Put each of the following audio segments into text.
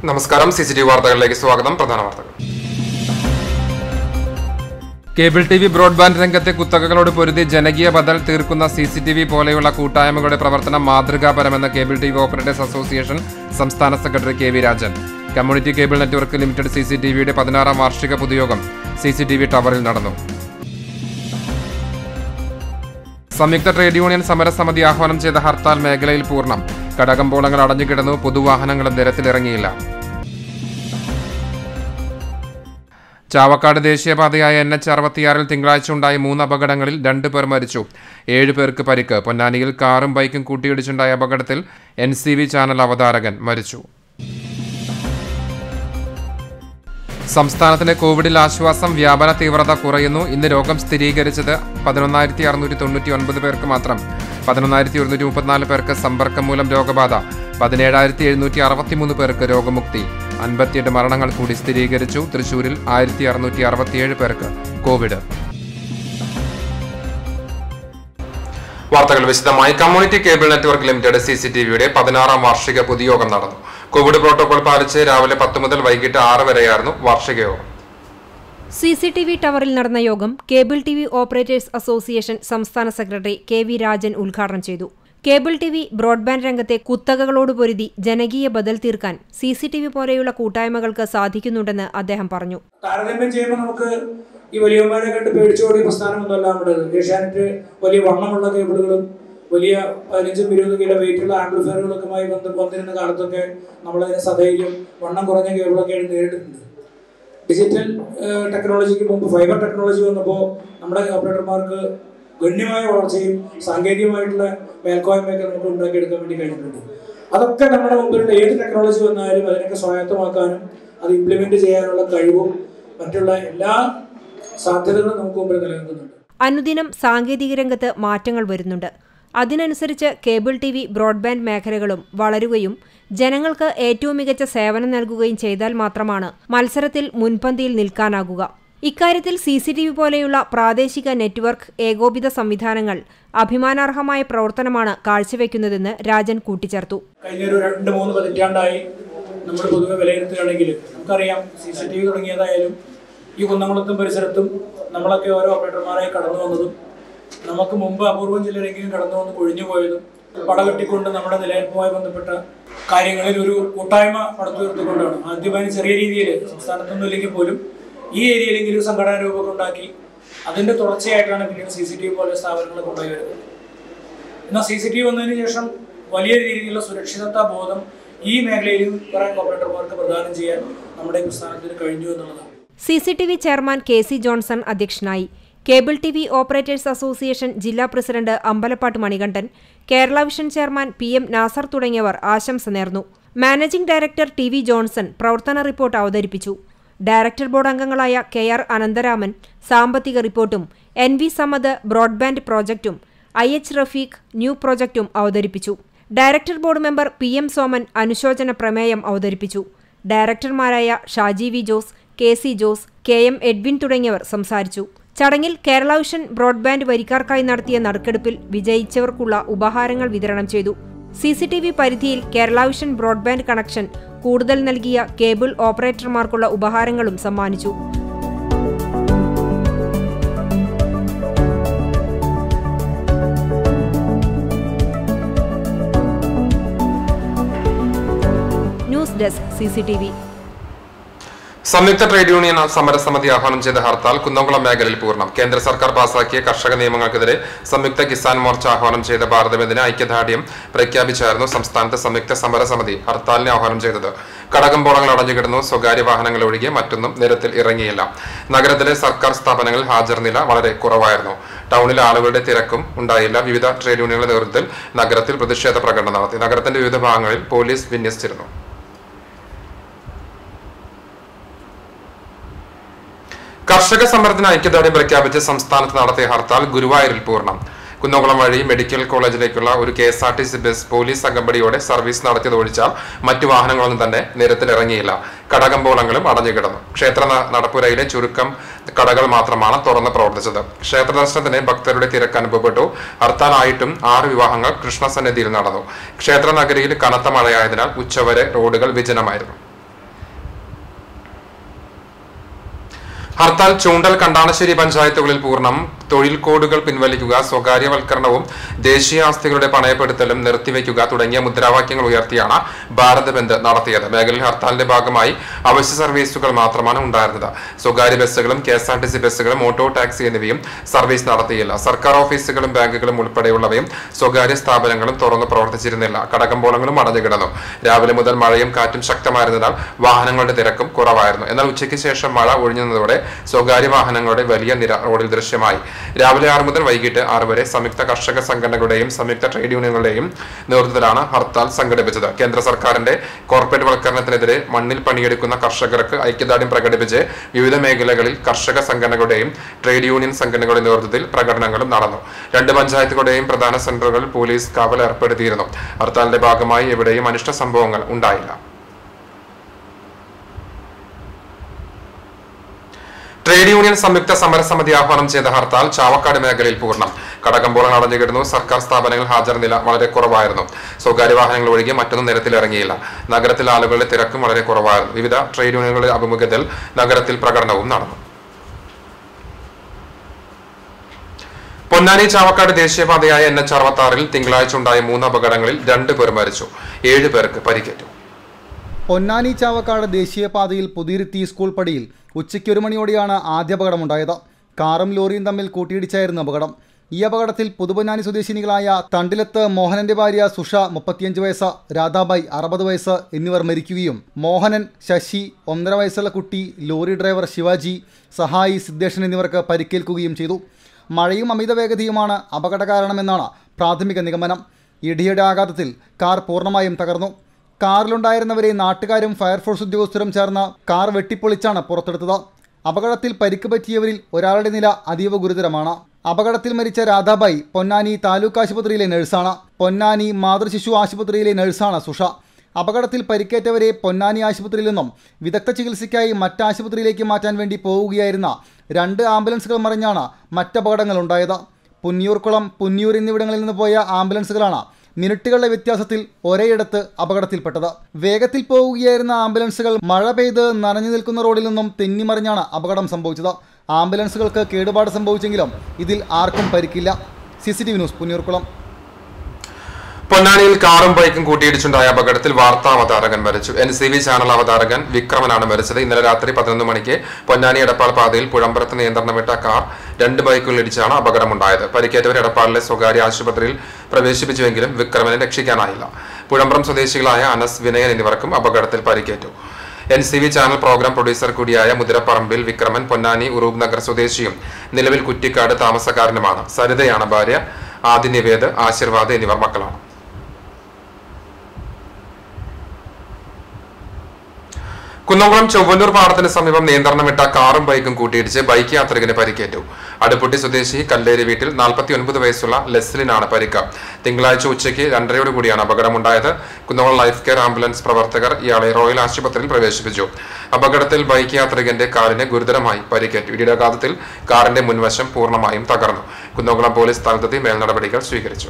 നമസ്കാരം C C T V വാർത്തകളിലേക്ക് സ്വാഗതം പ്രധാന വാർത്തകൾ കേബിൾ ടി വി ബ്രോഡ്ബാൻഡ് രംഗത്തെ കുത്തകകളോട് പൊരുതി ജനകീയ ബദൽ തീർക്കുന്ന സി സി ടി വി പോലെയുള്ള കൂട്ടായ്മകളുടെ പ്രവർത്തനം മാതൃകാപരമെന്ന് cable T V operators association സംസ്ഥാന secretary K V Rajan community cable network limited C C T വിയുടെ പതിനാറാം വാർഷിക പൊതുയോഗം സി സി ടി വി ടവറിൽ നടന്നു സംയുക്ത ട്രേഡ് യൂണിയൻ സമരസമിതി ആഹ്വാനം ചെയ്ത ഹർത്താൽ മേഖലയിൽ പൂർണ്ണം കടകമ്പോളങ്ങൾ അടഞ്ഞുകിടന്നു പൊതുവാഹനങ്ങളും നിരത്തിലിറങ്ങിയില്ല ചാവക്കാട് ദേശീയപാതയായ എൻ എച്ച് അറുപത്തിയാറിൽ തിങ്കളാഴ്ച ഉണ്ടായ മൂന്ന് അപകടങ്ങളിൽ രണ്ട് പേർ മരിച്ചു ഏഴ് പേർക്ക് പരിക്ക് പൊന്നാനിയിൽ കാറും ബൈക്കും കൂട്ടിയിടിച്ചുണ്ടായ അപകടത്തിൽ എൻ സി വി ചാനൽ അവതാരകൻ മരിച്ചു സംസ്ഥാനത്തിന് കോവിഡിൽ ആശ്വാസം വ്യാപന തീവ്രത കുറയുന്നു ഇന്ന് രോഗം സ്ഥിരീകരിച്ചത് പതിനൊന്നായിരത്തി അറുന്നൂറ്റി തൊണ്ണൂറ്റി ഒൻപത് പേർക്ക് മാത്രം പതിനൊന്നായിരത്തി ഒരുന്നൂറ്റി മുപ്പത്തിനാല് പേർക്ക് സമ്പർക്കം മൂലം രോഗബാധ പതിനേഴായിരത്തി എഴുന്നൂറ്റി അറുപത്തിമൂന്ന് പേർക്ക് രോഗമുക്തി അൻപത്തിയെട്ട് മരണങ്ങൾ കൂടി സ്ഥിരീകരിച്ചു തൃശൂരിൽ ആയിരത്തി അറുന്നൂറ്റി അറുപത്തിയേഴ് പേർക്ക് കോവിഡ് വാർത്തകൾ വിശദമായി community cable network limited C C T വിയുടെ പതിനാറാം വാർഷിക പൊതുയോഗം നടന്നു കോവിഡ് പ്രോട്ടോകോൾ പാലിച്ച് രാവിലെ പത്ത് മുതൽ വൈകിട്ട് ആറ് വരെയായിരുന്നു വാർഷിക യോഗം സി സി ടി വി ടവറിൽ നടന്ന യോഗം cable T V operators association സംസ്ഥാന സെക്രട്ടറി കെ വി രാജൻ ഉദ്ഘാടനം ചെയ്തു കേബിൾ ടി വി ബ്രോഡ്ബാൻഡ് രംഗത്തെ കുത്തകകളോട് പൊരുതി ജനകീയ ബദൽ തീർക്കാൻ സി സി ടി വി പോലെയുള്ള കൂട്ടായ്മകൾക്ക് സാധിക്കുന്നുണ്ടെന്ന് അദ്ദേഹം പറഞ്ഞു താരതമ്യം ചെയ്യുമ്പോൾ നമുക്ക് ഈ വലിയവന്മാരെ കണ്ട് പേടിച്ചോടിയ പ്രസ്ഥാനമൊന്നുമല്ല നമ്മുടെ ഏഷ്യാനെറ്റ് വലിയ വണ്ണമുള്ള കേബിളുകളും വലിയ പതിനഞ്ചും ഇരുപതും കിലോ വെയിറ്റുള്ള ആംപ്ലിഫയറുകളൊക്കെയുമായി ബന്ധ വന്നിരുന്ന കാലത്തൊക്കെ നമ്മളതിനെ സധൈര്യം വണ്ണം കുറഞ്ഞ കേബിളൊക്കെയാണ് നേരിട്ടിട്ടുണ്ട് ഡിജിറ്റൽ ടെക്നോളജിക്ക് മുമ്പ് ഫൈബർ ടെക്നോളജി വന്നപ്പോൾ നമ്മുടെ ഓപ്പറേറ്റർമാർക്ക് ഗണ്യമായ വളർച്ചയും സാങ്കേതികമായിട്ടുള്ള മേൽക്കോയ്മയൊക്കെ നമുക്ക് ഉണ്ടാക്കിയെടുക്കാൻ വേണ്ടി കഴിഞ്ഞിട്ടുണ്ട് അതൊക്കെ നമ്മുടെ മുമ്പിലുള്ള ഏത് ടെക്നോളജി വന്നാലും അതിനൊക്കെ സ്വായത്തമാക്കാനും അത് ഇംപ്ലിമെന്റ് ചെയ്യാനുള്ള കഴിവും മറ്റുള്ള എല്ലാ സാധ്യതകളും നമുക്ക് മുമ്പിൽ നിലനിൽക്കുന്നുണ്ട് അനുദിനം സാങ്കേതിക രംഗത്ത് മാറ്റങ്ങൾ വരുന്നുണ്ട് അതിനനുസരിച്ച് കേബിൾ ടി വി ബ്രോഡ്ബാൻഡ് മേഖലകളും വളരുകയും ജനങ്ങൾക്ക് ഏറ്റവും മികച്ച സേവനം നൽകുകയും ചെയ്താൽ മാത്രമാണ് മത്സരത്തിൽ മുൻപന്തിയിൽ നിൽക്കാനാകുക ഇക്കാര്യത്തിൽ സി സി ടി വി പോലെയുള്ള പ്രാദേശിക നെറ്റ്വർക്ക് ഏകോപിത സംവിധാനങ്ങൾ അഭിമാനാർഹമായ പ്രവർത്തനമാണ് കാഴ്ചവെക്കുന്നതെന്ന് രാജൻ കൂട്ടിച്ചേർത്തു കഴിഞ്ഞ ഒരു രണ്ട് മൂന്ന് പതിറ്റാണ്ടായി നമ്മൾ പൊതുവെ വിലയിരുത്തുകയാണെങ്കിൽ നമുക്കറിയാം സി സി ടി വി തുടങ്ങിയതായാലും ഈ കുന്നംകുളത്തും പരിസരത്തും നമ്മളൊക്കെ ഓരോ ഓപ്പറേറ്റർമാരായി കടന്നു വന്നതും നമുക്ക് മുമ്പ് അപൂർവം ചിലരെങ്കിലും കടന്നു വന്ന് കൊഴിഞ്ഞു പോയതും പടകെട്ടിക്കൊണ്ട് നമ്മുടെ നിലനിൽപ്പുമായി ബന്ധപ്പെട്ട കാര്യങ്ങളിൽ ഒരു കൂട്ടായ്മ പടുത്തുയർത്തിക്കൊണ്ടാണ് ആദ്യമായി ചെറിയ രീതിയിൽ സംസ്ഥാനത്തൊന്നും ഇല്ലെങ്കിൽ പോലും ഈ ഏരിയയിലെങ്കിലും ഒരു സംഘടനാ രൂപമൊക്കെ ഉണ്ടാക്കി അതിന്റെ തുടർച്ചയായിട്ടാണ് പിന്നീട് സി സി ടി വി പോലെ സ്ഥാപനങ്ങൾ കൊണ്ടുപോയി വരുന്നത് എന്നാൽ സി സി ടി വി വന്നതിന് ശേഷം വലിയ രീതിയിലുള്ള സുരക്ഷിതത്വ ബോധം ഈ മേഖലയിലും കുറെ ഓപ്പറേറ്റർമാർക്ക് പ്രദാനം ചെയ്യാൻ നമ്മുടെ ഈ പ്രസ്ഥാനത്തിന് കഴിഞ്ഞു എന്നുള്ളതാണ് C C T V chairman K C Johnson അധ്യക്ഷനായി cable T V operators association ജില്ലാ president Ambalappad Manikandan Kerala vision chairman P M Nasar തുടങ്ങിയവർ ആശംസ നേർന്നു managing director T V Johnson പ്രവർത്തന റിപ്പോർട്ട് അവതരിപ്പിച്ചു ഡയറക്ടർ ബോർഡ് അംഗങ്ങളായ കെ ആർ അനന്തരാമൻ സാമ്പത്തിക റിപ്പോർട്ടും എൻ വി സമദ് ബ്രോഡ്ബാൻഡ് പ്രോജക്റ്റും ഐ എച്ച് റഫീഖ് ന്യൂ പ്രോജക്റ്റും അവതരിപ്പിച്ചു director board member P M Soman അനുശോചന പ്രമേയം അവതരിപ്പിച്ചു ഡയറക്ടർമാരായ Shaji V Jose K C Jose K M Edwin തുടങ്ങിയവർ സംസാരിച്ചു ചടങ്ങിൽ കേരള വിഷൻ ബ്രോഡ്ബാൻഡ് വരിക്കാർക്കായി നടത്തിയ നറുക്കെടുപ്പിൽ വിജയിച്ചവർക്കുള്ള ഉപഹാരങ്ങൾ വിതരണം ചെയ്തു സി സി ടി വി പരിധിയിൽ കേരള വിഷൻ ബ്രോഡ്ബാൻഡ് കണക്ഷൻ കൂടുതൽ നൽകിയ കേബിൾ ഓപ്പറേറ്റർമാർക്കുള്ള ഉപഹാരങ്ങളും സമ്മാനിച്ചു news desk C C T V സംയുക്ത ട്രേഡ് യൂണിയൻ സമരസമിതി ആഹ്വാനം ചെയ്ത ഹർത്താൽ കുന്നംകുളം മേഖലയിൽ പൂർണ്ണം കേന്ദ്ര സർക്കാർ പാസാക്കിയ കർഷക നിയമങ്ങൾക്കെതിരെ സംയുക്ത കിസാൻ മോർച്ച ആഹ്വാനം ചെയ്ത ഭാരതബന്ദിന് ഐക്യദാർഢ്യം പ്രഖ്യാപിച്ചായിരുന്നു സംസ്ഥാനത്തെ സംയുക്ത സമരസമിതി ഹർത്താലിനെ ആഹ്വാനം ചെയ്തത് കടകമ്പോളങ്ങൾ അടഞ്ഞുകിടന്നു സ്വകാര്യ വാഹനങ്ങൾ ഒഴികെ മറ്റൊന്നും നിരത്തിൽ ഇറങ്ങിയില്ല നഗരത്തിലെ സർക്കാർ സ്ഥാപനങ്ങളിൽ ഹാജർ നില വളരെ കുറവായിരുന്നു ടൗണിൽ ആളുകളുടെ തിരക്കും ഉണ്ടായില്ല വിവിധ ട്രേഡ് യൂണിയനുകളുടെ നേതൃത്വത്തിൽ നഗരത്തിൽ പ്രതിഷേധ പ്രകടനം നടത്തി നഗരത്തിന്റെ വിവിധ ഭാഗങ്ങളിൽ പോലീസ് വിന്യസിച്ചിരുന്നു കർഷക സമരത്തിന് ഐക്യദാർഢ്യം പ്രഖ്യാപിച്ച് സംസ്ഥാനത്ത് നടത്തിയ ഹർത്താൽ ഗുരുവായൂരിൽ പൂർണ്ണം കുന്നംകുളം വഴി മെഡിക്കൽ കോളേജിലേക്കുള്ള ഒരു K S R T C bus police അകമ്പടിയോടെ സർവീസ് നടത്തിയത് ഒഴിച്ചാൽ മറ്റു വാഹനങ്ങളൊന്നും തന്നെ നിരത്തിലിറങ്ങിയില്ല കടകമ്പോളങ്ങളും അടഞ്ഞുകിടന്നു ക്ഷേത്ര ന- നടപ്പുരയിലെ ചുരുക്കം കടകൾ മാത്രമാണ് തുറന്ന് പ്രവർത്തിച്ചത് ക്ഷേത്ര ദർശനത്തിന് ഭക്തരുടെ തിരക്ക് അനുഭവപ്പെട്ടു ഹർത്താലായിട്ടും ആറ് വിവാഹങ്ങൾ കൃഷ്ണസന്നിധിയിൽ നടന്നു ക്ഷേത്ര നഗരിയിൽ കനത്ത മഴയായതിനാൽ ഉച്ചവരെ റോഡുകൾ വിജനമായിരുന്നു ഹർത്താൽ ചൂണ്ടൽ കണ്ടാണശ്ശേരി പഞ്ചായത്തുകളിൽ പൂർണ്ണം തൊഴിൽ കോഡുകൾ പിൻവലിക്കുക സ്വകാര്യവൽക്കരണവും ദേശീയ ആസ്തികളുടെ പണയപ്പെടുത്തലും നിർത്തിവെക്കുക തുടങ്ങിയ മുദ്രാവാക്യങ്ങൾ ഉയർത്തിയാണ് ഭാരത് ബന്ദ് നടത്തിയത് മേഖലയിൽ ഹർത്താലിന്റെ ഭാഗമായി അവശ്യ സർവീസുകൾ മാത്രമാണ് ഉണ്ടായിരുന്നത് സ്വകാര്യ ബസ്സുകളും K S R T C ബസ്സുകളും ഓട്ടോ ടാക്സി എന്നിവയും സർവീസ് നടത്തിയില്ല സർക്കാർ ഓഫീസുകളും ബാങ്കുകളും ഉൾപ്പെടെയുള്ളവയും സ്വകാര്യ സ്ഥാപനങ്ങളും തുറന്നു പ്രവർത്തിച്ചിരുന്നില്ല കടകമ്പോളങ്ങളും അടഞ്ഞുകിടന്നു രാവിലെ മുതൽ മഴയും കാറ്റും ശക്തമായിരുന്നതിനാൽ വാഹനങ്ങളുടെ തിരക്കും കുറവായിരുന്നു എന്നാൽ ഉച്ചയ്ക്ക് ശേഷം മഴ ഒഴിഞ്ഞതോടെ സ്വകാര്യ വാഹനങ്ങളുടെ വലിയ നിര റോഡിൽ ദൃശ്യമായി രാവിലെ ആറ് മുതൽ വൈകിട്ട് ആറ് വരെ സംയുക്ത കർഷക സംഘടനകളുടെയും സംയുക്ത ട്രേഡ് യൂണിയനുകളുടെയും നേതൃത്വത്തിലാണ് ഹർത്താൽ സംഘടിപ്പിച്ചത് കേന്ദ്ര സർക്കാരിന്റെ കോർപ്പറേറ്റ് വൽക്കരണത്തിനെതിരെ മണ്ണിൽ പണിയെടുക്കുന്ന കർഷകർക്ക് ഐക്യദാർഢ്യം പ്രകടിപ്പിച്ച് വിവിധ മേഖലകളിൽ കർഷക സംഘടനകളുടെയും ട്രേഡ് യൂണിയൻ സംഘടനകളുടെ നേതൃത്വത്തിൽ പ്രകടനങ്ങളും നടന്നു രണ്ട് പഞ്ചായത്തുകളുടെയും പ്രധാന സെന്ററുകളിൽ പോലീസ് കാവൽ ഏർപ്പെടുത്തിയിരുന്നു ഹർത്താലിന്റെ ഭാഗമായി എവിടെയും അനിഷ്ട സംഭവങ്ങൾ ഉണ്ടായില്ല ട്രേഡ് യൂണിയൻ സംയുക്ത സമരസമിതി ആഹ്വാനം ചെയ്ത ഹർത്താൽ ചാവക്കാട് മേഖലയിൽ പൂർണ്ണം കടകമ്പോളം അടഞ്ഞുകിടന്നു സർക്കാർ സ്ഥാപനങ്ങൾ ഹാജർ നില വളരെ കുറവായിരുന്നു സ്വകാര്യ വാഹനങ്ങൾ ഒഴികെ മറ്റൊന്നും നിരത്തിലിറങ്ങിയില്ല നഗരത്തിൽ ആളുകളുടെ തിരക്കും വളരെ കുറവായിരുന്നു വിവിധ ട്രേഡ് യൂണിയനുകളുടെ ആഭിമുഖ്യത്തിൽ നഗരത്തിൽ പ്രകടനവും നടന്നു പൊന്നാനി ചാവക്കാട് ദേശീയപാതയായ എൻ എച്ച് അറുപത്തി ആറിൽ തിങ്കളാഴ്ച ഉണ്ടായ മൂന്ന് അപകടങ്ങളിൽ രണ്ട് പേർ മരിച്ചു ഏഴ് പേർക്ക് പരിക്കേറ്റു പൊന്നാനി ചാവക്കാട് ദേശീയപാതയിൽ പുതിരുത്തി സ്കൂൾ പടിയിൽ ഉച്ചയ്ക്ക് ഒരു മണിയോടെയാണ് ആദ്യ അപകടമുണ്ടായത് കാറും ലോറിയും തമ്മിൽ കൂട്ടിയിടിച്ചായിരുന്നു അപകടം ഈ അപകടത്തിൽ പുതുപൊന്നാനി സ്വദേശിനികളായ തണ്ടിലത്ത് മോഹനന്റെ ഭാര്യ സുഷ മുപ്പത്തിയഞ്ച് വയസ്സ് രാധാബായ് അറുപത് വയസ്സ് എന്നിവർ മരിക്കുകയും മോഹനൻ ശശി ഒന്നര വയസ്സുള്ള കുട്ടി ലോറി ഡ്രൈവർ ശിവാജി സഹായി സിദ്ദേശൻ എന്നിവർക്ക് പരിക്കേൽക്കുകയും ചെയ്തു മഴയും അമിത വേഗതയുമാണ് അപകട കാരണമെന്നാണ് പ്രാഥമിക നിഗമനം ഇടിയുടെ ആഘാതത്തിൽ കാർ പൂർണ്ണമായും തകർന്നു കാറിലുണ്ടായിരുന്നവരെ നാട്ടുകാരും ഫയർഫോഴ്സ് ഉദ്യോഗസ്ഥരും ചേർന്ന് കാർ വെട്ടിപ്പൊളിച്ചാണ് പുറത്തെടുത്തത് അപകടത്തിൽ പരിക്ക് പറ്റിയവരിൽ ഒരാളുടെ നില അതീവ ഗുരുതരമാണ് അപകടത്തിൽ മരിച്ച രാധാബായി പൊന്നാനി താലൂക്ക് ആശുപത്രിയിലെ നഴ്സാണ് പൊന്നാനി മാതൃശിശു ആശുപത്രിയിലെ നഴ്സാണ് സുഷ അപകടത്തിൽ പരിക്കേറ്റവരെ പൊന്നാനി ആശുപത്രിയിൽ നിന്നും വിദഗ്ധ ചികിത്സയ്ക്കായി മറ്റാശുപത്രിയിലേക്ക് മാറ്റാൻ വേണ്ടി പോവുകയായിരുന്ന രണ്ട് ആംബുലൻസുകൾ മറിഞ്ഞാണ് മറ്റപകടങ്ങൾ ഉണ്ടായത് പുന്നിയൂർക്കുളം പുന്നിയൂർ എന്നിവിടങ്ങളിൽ നിന്ന് പോയ ആംബുലൻസുകളാണ് മിനിറ്റുകളുടെ വ്യത്യാസത്തിൽ ഒരേയിടത്ത് അപകടത്തിൽപ്പെട്ടത് വേഗത്തിൽ പോവുകയായിരുന്ന ആംബുലൻസുകൾ മഴ പെയ്ത് നനഞ്ഞു നിൽക്കുന്ന റോഡിൽ നിന്നും തെന്നിമറിഞ്ഞാണ് അപകടം സംഭവിച്ചത് ആംബുലൻസുകൾക്ക് കേടുപാട് സംഭവിച്ചെങ്കിലും ഇതിൽ ആർക്കും പരിക്കില്ല C C T V news Punniyurkulam പൊന്നാനിയിൽ കാറും ബൈക്കും കൂട്ടിയിടിച്ചുണ്ടായ അപകടത്തിൽ വാർത്താ അവതാരകൻ മരിച്ചു എൻ സി വി ചാനൽ അവതാരകൻ വിക്രമനാണ് മരിച്ചത് ഇന്നലെ രാത്രി പതിനൊന്ന് മണിക്ക് പൊന്നാനി എടപ്പാൾ പാതയിൽ പുഴമ്പുറത്ത് നിയന്ത്രണം വിട്ട കാർ രണ്ട് ബൈക്കുകൾ ഇടിച്ചാണ് അപകടമുണ്ടായത് പരിക്കേറ്റവർ എടപ്പാളിലെ സ്വകാര്യ ആശുപത്രിയിൽ പ്രവേശിപ്പിച്ചുവെങ്കിലും വിക്രമനെ രക്ഷിക്കാനായില്ല പുഴമ്പുറം സ്വദേശികളായ അനസ് വിനയൻ എന്നിവർക്കും അപകടത്തിൽ പരിക്കേറ്റു N C V channel programme producer കൂടിയായ മുതിരപ്പറമ്പിൽ വിക്രമൻ പൊന്നാനി ഉറൂബ് നഗർ സ്വദേശിയും നിലവിൽ കുറ്റിക്കാട് താമസക്കാരനുമാണ് സരിതയാണ് ഭാര്യ ആദി നിവേദ് ആശീർവാദ് എന്നിവർ മക്കളാണ് കുന്നംകുളം ചൊവ്വന്നൂർ പാടത്തിന് സമീപം നിയന്ത്രണം വിട്ട കാറും ബൈക്കും കൂട്ടിയിടിച്ച് ബൈക്ക് യാത്രികന് പരിക്കേറ്റു അടുപ്പുട്ടി സ്വദേശി കല്ലേരി വീട്ടിൽ നാൽപ്പത്തി ഒൻപത് വയസ്സുള്ള ലെസ്ലിനാണ് പരിക്ക് തിങ്കളാഴ്ച ഉച്ചയ്ക്ക് രണ്ടരയോട് കൂടിയാണ് അപകടമുണ്ടായത് കുന്നംകുളം ലൈഫ് കെയർ ആംബുലൻസ് പ്രവർത്തകർ ഇയാളെ റോയൽ ആശുപത്രിയിൽ പ്രവേശിപ്പിച്ചു അപകടത്തിൽ ബൈക്ക് യാത്രികന്റെ കാലിന് ഗുരുതരമായി പരിക്കേറ്റു ഇടിയാഘാതത്തിൽ കാറിന്റെ മുൻവശം പൂർണ്ണമായും തകർന്നു കുന്നംകുളം പോലീസ് സ്ഥലത്തെത്തി മേൽനടപടികൾ സ്വീകരിച്ചു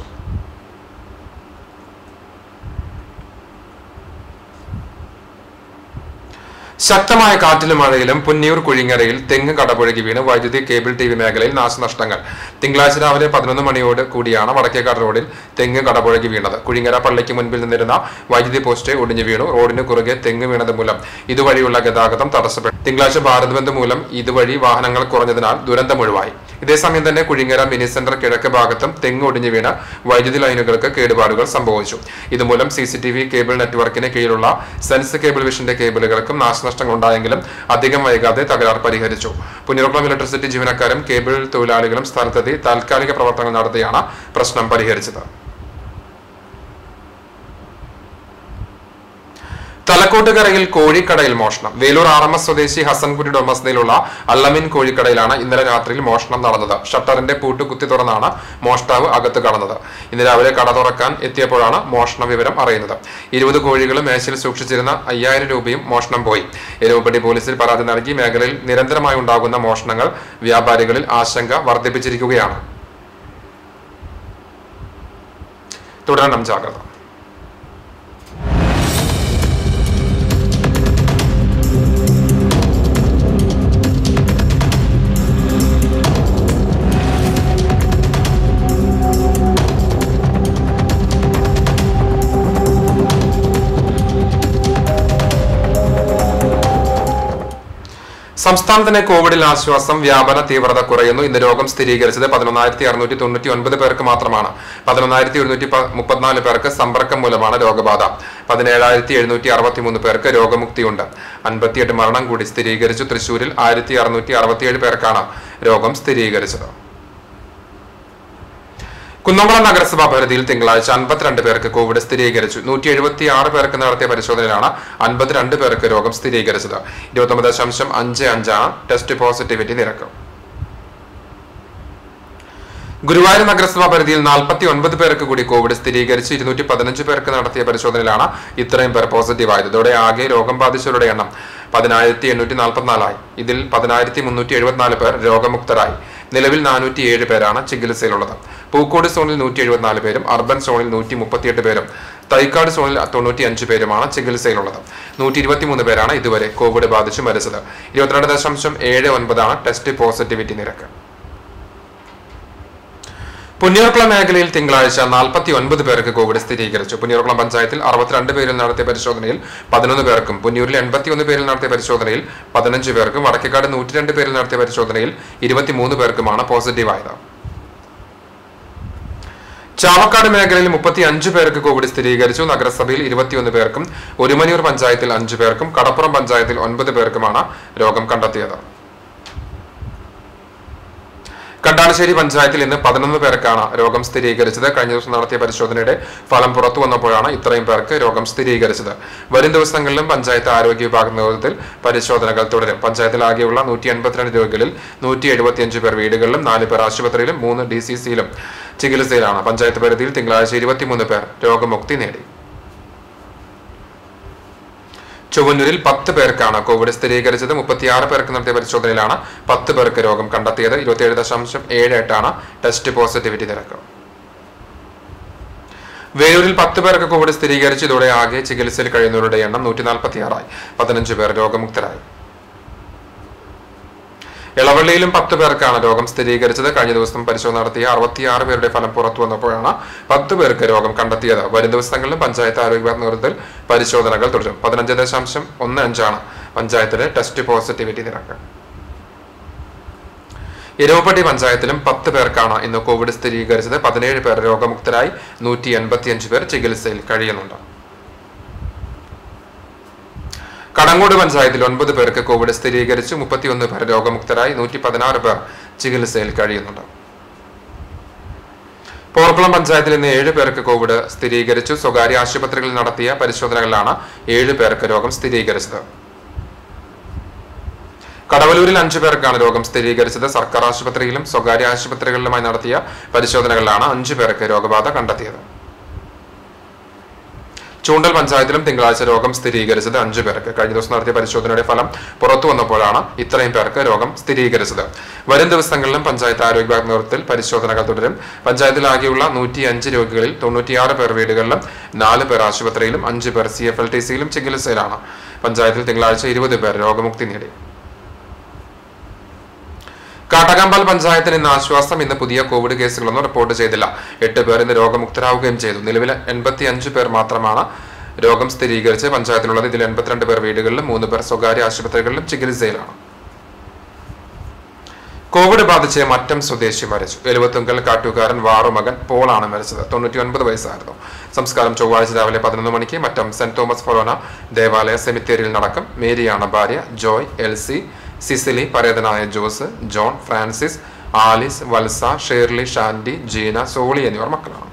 ശക്തമായ കാറ്റിലും മഴയിലും പുന്നിയൂർ കുഴിങ്ങരയിൽ തെങ്ങ് കടപുഴകി വീണ് വൈദ്യുതി കേബിൾ ടി വി മേഖലയിൽ നാശനഷ്ടങ്ങൾ തിങ്കളാഴ്ച രാവിലെ പതിനൊന്ന് മണിയോട് കൂടിയാണ് വടക്കേക്കാട് റോഡിൽ തെങ്ങ് കടപുഴകി വീണത് കുഴിങ്ങര പള്ളിക്ക് മുൻപിൽ നിന്നിരുന്ന വൈദ്യുതി പോസ്റ്റ് ഒടിഞ്ഞു വീണു റോഡിന് കുറുകെ തെങ്ങ് വീണത് മൂലം ഇതുവഴിയുള്ള ഗതാഗതം തടസ്സപ്പെട്ടു തിങ്കളാഴ്ച ഭാരത് ബന്ദ് മൂലം ഇതുവഴി വാഹനങ്ങൾ കുറഞ്ഞതിനാൽ ദുരന്തം ഒഴിവായി ഇതേസമയം തന്നെ കുഴിങ്ങര മിനി സെന്റർ കിഴക്ക് ഭാഗത്തും തെങ്ങ് ഒടിഞ്ഞു വീണ് വൈദ്യുതി ലൈനുകൾക്ക് കേടുപാടുകൾ സംഭവിച്ചു ഇതുമൂലം C C T V cable നെറ്റ്വർക്കിന് കീഴിലുള്ള സെൻസ് കേബിൾ വിഷന്റെ കേബിളുകൾക്കും നാശനഷ്ടങ്ങൾ ഉണ്ടായെങ്കിലും അധികം വൈകാതെ തകരാർ പരിഹരിച്ചു പുന്നൂർക്കുളം ഇലക്ട്രിസിറ്റി ജീവനക്കാരും കേബിൾ തൊഴിലാളികളും സ്ഥലത്തെത്തി താൽക്കാലിക പ്രവർത്തനങ്ങൾ നടത്തിയാണ് പ്രശ്നം പരിഹരിച്ചത് തലക്കോട്ടുകരയിൽ കോഴിക്കടയിൽ മോഷണം വേലൂർ ആർ എം എസ് സ്വദേശി ഹസൻകുട്ടിയുടെ ഉടമസ്ഥതയിലുള്ള അള്ളമിൻ കോഴിക്കടയിലാണ് ഇന്നലെ രാത്രിയിൽ മോഷണം നടന്നത് ഷട്ടറിന്റെ പൂട്ട് കുത്തി തുറന്നാണ് മോഷ്ടാവ് അകത്ത് കടന്നത് ഇന്ന് രാവിലെ കട തുറക്കാൻ എത്തിയപ്പോഴാണ് മോഷണ വിവരം അറിയുന്നത് ഇരുപത് കോഴികളും മേശയിൽ സൂക്ഷിച്ചിരുന്ന അയ്യായിരം രൂപയും മോഷണം പോയി എരുമപ്പെട്ടി പോലീസിൽ പരാതി നൽകി മേഖലയിൽ നിരന്തരമായി ഉണ്ടാകുന്ന മോഷണങ്ങൾ വ്യാപാരികളിൽ ആശങ്ക വർദ്ധിപ്പിച്ചിരിക്കുകയാണ് തുടരണം ജാഗ്രത സംസ്ഥാനത്തിന് കോവിഡിൽ ആശ്വാസം വ്യാപന തീവ്രത കുറയുന്നു ഇന്ന് രോഗം സ്ഥിരീകരിച്ചത് പതിനൊന്നായിരത്തി അറുന്നൂറ്റി തൊണ്ണൂറ്റി ഒൻപത് പേർക്ക് മാത്രമാണ് പതിനൊന്നായിരത്തി ഒരുന്നൂറ്റി മുപ്പത്തിനാല് പേർക്ക് സമ്പർക്കം മൂലമാണ് രോഗബാധ പതിനേഴായിരത്തി എഴുന്നൂറ്റി അറുപത്തി മൂന്ന് പേർക്ക് രോഗമുക്തിയുണ്ട് അൻപത്തിയെട്ട് മരണം കൂടി സ്ഥിരീകരിച്ചു തൃശൂരിൽ ആയിരത്തി അറുന്നൂറ്റി അറുപത്തിയേഴ് പേർക്കാണ് രോഗം സ്ഥിരീകരിച്ചത് കുന്നംകുളം നഗരസഭാ പരിധിയിൽ തിങ്കളാഴ്ച അൻപത്തിരണ്ട് പേർക്ക് കോവിഡ് സ്ഥിരീകരിച്ചു നൂറ്റി എഴുപത്തി ആറ് പേർക്ക് നടത്തിയ പരിശോധനയിലാണ് അൻപത്തിരണ്ട് പേർക്ക് രോഗം സ്ഥിരീകരിച്ചത് ഇരുപത്തൊമ്പത് ദശാംശം അഞ്ച് അഞ്ചാണ് ടെസ്റ്റ് പോസിറ്റിവിറ്റി നിരക്ക് ഗുരുവായൂർ നഗരസഭാ പരിധിയിൽ നാൽപ്പത്തി ഒൻപത് പേർക്ക് കൂടി കോവിഡ് സ്ഥിരീകരിച്ച് ഇരുന്നൂറ്റി പതിനഞ്ച് പേർക്ക് നടത്തിയ പരിശോധനയിലാണ് ഇത്രയും പേർ പോസിറ്റീവ് ആയത് ഇതോടെ ആകെ രോഗം ബാധിച്ചവരുടെ എണ്ണം പതിനായിരത്തി എണ്ണൂറ്റി നാൽപ്പത്തിനാലായി ഇതിൽ പതിനായിരത്തി മുന്നൂറ്റി എഴുപത്തിനാല് പേർ രോഗമുക്തരായി നിലവിൽ നാനൂറ്റി ഏഴ് പേരാണ് ചികിത്സയിലുള്ളത് പൂക്കോട് സോണിൽ നൂറ്റി എഴുപത്തിനാല് പേരും അർബൻ സോണിൽ നൂറ്റി മുപ്പത്തിയെട്ട് പേരും തൈക്കാട് സോണിൽ തൊണ്ണൂറ്റി അഞ്ച് പേരുമാണ് ചികിത്സയിലുള്ളത് നൂറ്റി ഇരുപത്തിമൂന്ന് പേരാണ് ഇതുവരെ കോവിഡ് ബാധിച്ച് മരിച്ചത് ഇരുപത്തിരണ്ട് ദശാംശം ഏഴ് ഒൻപതാണ് ടെസ്റ്റ് പോസിറ്റിവിറ്റി നിരക്ക് പുന്നിയൂർക്കുളം മേഖലയിൽ തിങ്കളാഴ്ച നാൽപ്പത്തി ഒൻപത് പേർക്ക് കോവിഡ് സ്ഥിരീകരിച്ചു പുന്നിയൂർക്കുളം പഞ്ചായത്തിൽ അറുപത്തിരണ്ട് പേരിൽ നടത്തിയ പരിശോധനയിൽ പതിനൊന്ന് പേർക്കും പുന്നിയൂരിൽ എൺപത്തിയൊന്ന് പേരിൽ നടത്തിയ പരിശോധനയിൽ പതിനഞ്ച് പേർക്കും വടക്കേക്കാട് നൂറ്റിരണ്ട് പേരിൽ നടത്തിയ പരിശോധനയിൽ ഇരുപത്തിമൂന്ന് പേർക്കുമാണ് പോസിറ്റീവായത് ചാവക്കാട് മേഖലയിൽ മുപ്പത്തി അഞ്ച് പേർക്ക് കോവിഡ് സ്ഥിരീകരിച്ചു നഗരസഭയിൽ ഇരുപത്തിയൊന്ന് പേർക്കും ഒരുമനിയൂർ പഞ്ചായത്തിൽ അഞ്ചു പേർക്കും കടപ്പുറം പഞ്ചായത്തിൽ ഒൻപത് പേർക്കുമാണ് രോഗം കണ്ടെത്തിയത് കണ്ടാണശ്ശേരി പഞ്ചായത്തിൽ ഇന്ന് പതിനൊന്ന് പേർക്കാണ് രോഗം സ്ഥിരീകരിച്ചത് കഴിഞ്ഞ ദിവസം നടത്തിയ പരിശോധനയുടെ ഫലം പുറത്തു വന്നപ്പോഴാണ് ഇത്രയും പേർക്ക് രോഗം സ്ഥിരീകരിച്ചത് വരും ദിവസങ്ങളിലും പഞ്ചായത്ത് ആരോഗ്യ വിഭാഗം നേതൃത്വത്തിൽ പരിശോധനകൾ തുടരും പഞ്ചായത്തിൽ ആകെയുള്ള നൂറ്റി എൺപത്തിരണ്ട് രോഗികളിൽ നൂറ്റി എഴുപത്തിയഞ്ച് പേർ വീടുകളിലും നാല് പേർ ആശുപത്രിയിലും മൂന്ന് ഡി സി സിയിലും ചികിത്സയിലാണ് പഞ്ചായത്ത് പരിധിയിൽ തിങ്കളാഴ്ച ഇരുപത്തിമൂന്ന് പേർ രോഗമുക്തി നേടി ചൊവ്വന്നൂരിൽ പത്ത് പേർക്കാണ് കോവിഡ് സ്ഥിരീകരിച്ചത് മുപ്പത്തിയാറ് പേർക്ക് നടത്തിയ പരിശോധനയിലാണ് പത്ത് പേർക്ക് രോഗം കണ്ടെത്തിയത് ഇരുപത്തിയേഴ് ദശാംശം ഏഴ് എട്ടാണ് ടെസ്റ്റ് പോസിറ്റിവിറ്റി നിരക്ക് വേലൂരിൽ പത്ത് പേർക്ക് കോവിഡ് സ്ഥിരീകരിച്ചു ഇതോടെ ആകെ ചികിത്സയിൽ കഴിയുന്നവരുടെ എണ്ണം നൂറ്റി നാൽപ്പത്തിയാറായി പതിനഞ്ച് പേർ രോഗമുക്തരായി ഇളവള്ളിയിലും പത്ത് പേർക്കാണ് രോഗം സ്ഥിരീകരിച്ചത് കഴിഞ്ഞ ദിവസം പരിശോധന നടത്തിയ അറുപത്തിയാറ് പേരുടെ ഫലം പുറത്തു വന്നപ്പോഴാണ് പത്ത് പേർക്ക് രോഗം കണ്ടെത്തിയത് വരും ദിവസങ്ങളിലും പഞ്ചായത്ത് ആരോഗ്യ നേതൃത്വത്തിൽ പരിശോധനകൾ തുടരും പതിനഞ്ച് ദശാംശം ഒന്ന് അഞ്ചാണ് പഞ്ചായത്തിലെ ടെസ്റ്റ് പോസിറ്റിവിറ്റി നിരക്ക് എരവപ്പട്ടി പഞ്ചായത്തിലും പത്ത് പേർക്കാണ് ഇന്ന് കോവിഡ് സ്ഥിരീകരിച്ചത് പതിനേഴ് പേർ രോഗമുക്തരായി നൂറ്റി എൺപത്തിയഞ്ച് പേർ ചികിത്സയിൽ കഴിയുന്നുണ്ട് കടങ്ങോട് പഞ്ചായത്തിൽ ഒൻപത് പേർക്ക് കോവിഡ് സ്ഥിരീകരിച്ചു മുപ്പത്തിയൊന്ന് പേർ രോഗമുക്തരായി നൂറ്റി പതിനാറ് പേർ ചികിത്സയിൽ കഴിയുന്നുണ്ട് പോർക്കുളം പഞ്ചായത്തിൽ ഇന്ന് ഏഴ് പേർക്ക് കോവിഡ് സ്ഥിരീകരിച്ചു സ്വകാര്യ ആശുപത്രികളിൽ നടത്തിയ പരിശോധനകളിലാണ് ഏഴ് പേർക്ക് രോഗം സ്ഥിരീകരിച്ചത് കടവലൂരിൽ അഞ്ചു പേർക്കാണ് രോഗം സ്ഥിരീകരിച്ചത് സർക്കാർ ആശുപത്രിയിലും സ്വകാര്യ ആശുപത്രികളിലുമായി നടത്തിയ പരിശോധനകളിലാണ് അഞ്ചു പേർക്ക് രോഗബാധ കണ്ടെത്തിയത് ചൂണ്ടൽ പഞ്ചായത്തിലും തിങ്കളാഴ്ച രോഗം സ്ഥിരീകരിച്ചത് അഞ്ചു പേർക്ക് കഴിഞ്ഞ ദിവസം നടത്തിയ പരിശോധനയുടെ ഫലം പുറത്തു വന്നപ്പോഴാണ് ഇത്രയും പേർക്ക് രോഗം സ്ഥിരീകരിച്ചത് വരും ദിവസങ്ങളിലും പഞ്ചായത്ത് ആരോഗ്യ വിഭാഗ നേതൃത്വത്തിൽ പരിശോധനകൾ തുടരും പഞ്ചായത്തിൽ ആകെയുള്ള നൂറ്റി അഞ്ച് രോഗികളിൽ തൊണ്ണൂറ്റിയാറ് പേർ വീടുകളിലും നാല് പേർ ആശുപത്രിയിലും അഞ്ച് പേർ സി എഫ് എൽ ടി സിയിലും ചികിത്സയിലാണ് പഞ്ചായത്തിൽ തിങ്കളാഴ്ച ഇരുപത് പേർ രോഗമുക്തി നേടി കാട്ടകമ്പാൽ പഞ്ചായത്തിന് ഇന്ന് ആശ്വാസം ഇന്ന് പുതിയ കോവിഡ് കേസുകളൊന്നും റിപ്പോർട്ട് ചെയ്തില്ല എട്ട് പേർ ഇന്ന് രോഗമുക്തരാവുകയും ചെയ്തു നിലവിൽ എൺപത്തി അഞ്ച് പേർ മാത്രമാണ് രോഗം സ്ഥിരീകരിച്ച് പഞ്ചായത്തിലുള്ളത് ഇതിൽ എൺപത്തിരണ്ട് പേർ വീടുകളിലും മൂന്ന് പേർ സ്വകാര്യ ആശുപത്രികളിലും ചികിത്സയിലാണ് കോവിഡ് ബാധിച്ച് മറ്റം സ്വദേശി മരിച്ചു എഴുപത്തുങ്കൽ കാട്ടുകാരൻ വാറുമകൻ പോളാണ് മരിച്ചത് തൊണ്ണൂറ്റി ഒൻപത് വയസ്സായിരുന്നു സംസ്കാരം ചൊവ്വാഴ്ച രാവിലെ പതിനൊന്ന് മണിക്ക് മറ്റം സെന്റ് തോമസ് ഫൊറോന ദേവാലയ സെമിത്തേരിയിൽ നടക്കും മേരിയാണ് ഭാര്യ ജോയ് എൽസി സിസിലി പരേതനായ Jose John Francis Alice Valsa Shirley Shandy Jeena Soly എന്നിവർ മക്കളാണ്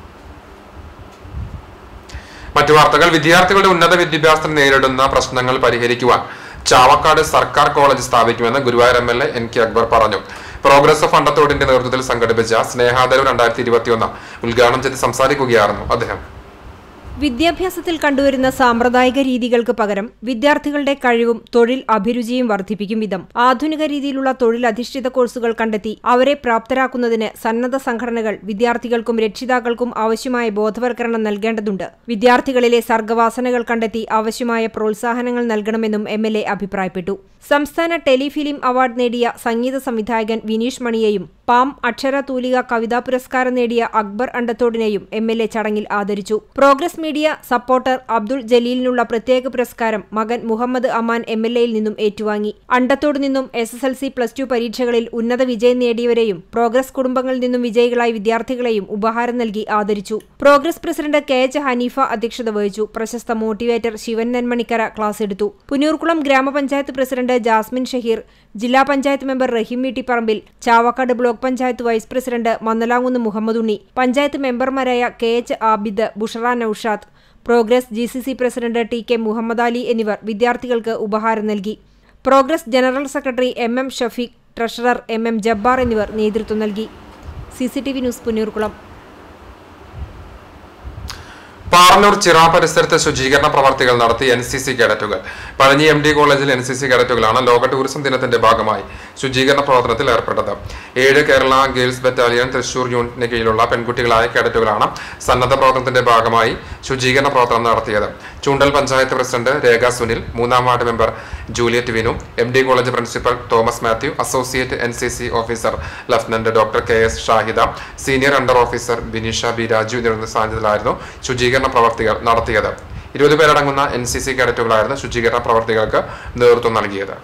മറ്റു വാർത്തകൾ വിദ്യാർത്ഥികളുടെ ഉന്നത വിദ്യാഭ്യാസത്തിന് നേരിടുന്ന പ്രശ്നങ്ങൾ പരിഹരിക്കുവാൻ ചാവക്കാട് സർക്കാർ കോളേജ് സ്ഥാപിക്കുമെന്ന് Guruvayur M L A N K Akbar പറഞ്ഞു പ്രോഗ്രസ് ഓഫ് അണ്ടത്തോടിന്റെ നേതൃത്വത്തിൽ സംഘടിപ്പിച്ച സ്നേഹാദരം രണ്ടായിരത്തി ഇരുപത്തിയൊന്ന് ഉദ്ഘാടനം ചെയ്ത് സംസാരിക്കുകയായിരുന്നു അദ്ദേഹം വിദ്യാഭ്യാസത്തിൽ കണ്ടുവരുന്ന സാമ്പ്രദായിക രീതികൾക്ക് പകരം വിദ്യാർത്ഥികളുടെ കഴിവും തൊഴിൽ അഭിരുചിയും വർദ്ധിപ്പിക്കും വിധം ആധുനിക രീതിയിലുള്ള തൊഴിലധിഷ്ഠിത കോഴ്സുകൾ കണ്ടെത്തി അവരെ പ്രാപ്തരാക്കുന്നതിന് സന്നദ്ധ സംഘടനകൾ വിദ്യാർത്ഥികൾക്കും രക്ഷിതാക്കൾക്കും ആവശ്യമായ ബോധവൽക്കരണം നൽകേണ്ടതുണ്ട് വിദ്യാർത്ഥികളിലെ സർഗവാസനകൾ കണ്ടെത്തി ആവശ്യമായ പ്രോത്സാഹനങ്ങൾ നൽകണമെന്നും എം എൽ എ അഭിപ്രായപ്പെട്ടു സംസ്ഥാന ടെലിഫിലിം അവാർഡ് നേടിയ സംഗീത സംവിധായകൻ വിനീഷ് മണിയെയും പാം അക്ഷര തൂലിക കവിതാ പുരസ്കാരം നേടിയ അക്ബർ അണ്ടത്തോടിനെയും എം എൽ എ ചടങ്ങിൽ ആദരിച്ചു പ്രോഗ്രസ് മീഡിയ സപ്പോർട്ടർ അബ്ദുൾ ജലീലിനുള്ള പ്രത്യേക പുരസ്കാരം മകൻ മുഹമ്മദ് അമാൻ എം എൽ എയിൽ നിന്നും ഏറ്റുവാങ്ങി അണ്ടത്തോട് നിന്നും S S L C plus two പരീക്ഷകളിൽ ഉന്നത വിജയം നേടിയവരെയും പ്രോഗ്രസ് കുടുംബങ്ങളിൽ നിന്നും വിജയികളായ വിദ്യാർത്ഥികളെയും ഉപഹാരം നൽകി ആദരിച്ചു progress president K H Haneefa അധ്യക്ഷത വഹിച്ചു പ്രശസ്ത മോട്ടിവേറ്റർ ശിവൻ നെന്മണിക്കര ക്ലാസ് എടുത്തു പുന്നൂർകുളം ഗ്രാമപഞ്ചായത്ത് പ്രസിഡന്റ് ജാസ്മിൻ ഷഹീർ ജില്ലാ panchayat member Rahim Veettiparambil Chavakkad block panchayat vice president Mannalamkunnu Muhammad Unni panchayat മെമ്പർമാരായ K H Abid Bushra Noushad progress G C C president T K Muhammad Ali എന്നിവർ വിദ്യാർത്ഥികൾക്ക് ഉപഹാരം നൽകി progress general secretary M M Shafeeq treasurer M M Jabbar എന്നിവർ നേതൃത്വം നൽകി C C T V news Punnurkulam Parannur ചിറ പരിസരത്ത് ശുചീകരണ പ്രവർത്തികൾ നടത്തി എൻ സി സി കേഡറ്റുകൾ പഴഞ്ഞി എം ഡി കോളേജിൽ എൻ സി സി കേഡറ്റുകളാണ് ലോക ടൂറിസം ദിനത്തിന്റെ ഭാഗമായി ശുചീകരണ പ്രവർത്തനത്തിൽ ഏർപ്പെട്ടത് ഏഴ് കേരള ഗേൾസ് ബറ്റാലിയൻ തൃശൂർ യൂണിറ്റിന് കീഴിലുള്ള പെൺകുട്ടികളായ കേഡറ്റുകളാണ് സന്നദ്ധ പ്രവർത്തനത്തിന്റെ ഭാഗമായി ശുചീകരണ പ്രവർത്തനം നടത്തിയത് ചൂണ്ടൽ പഞ്ചായത്ത് പ്രസിഡന്റ് രേഖ സുനിൽ മൂന്നാം ward member Juliet Vinu M D college principal Thomas Mathew associate N C C officer lieutenant doctor K S Shahida senior under officer Binisha B Raju എന്നിവരുടെ സാന്നിധ്യത്തിലായിരുന്നു ശുചീകരണ പ്രവർത്തികൾ നടത്തിയത് ഇരുപത് പേരടങ്ങുന്ന എൻ സി സി കേഡറ്റുകളായിരുന്നു ശുചീകരണ പ്രവർത്തികൾക്ക് നേതൃത്വം നൽകിയത്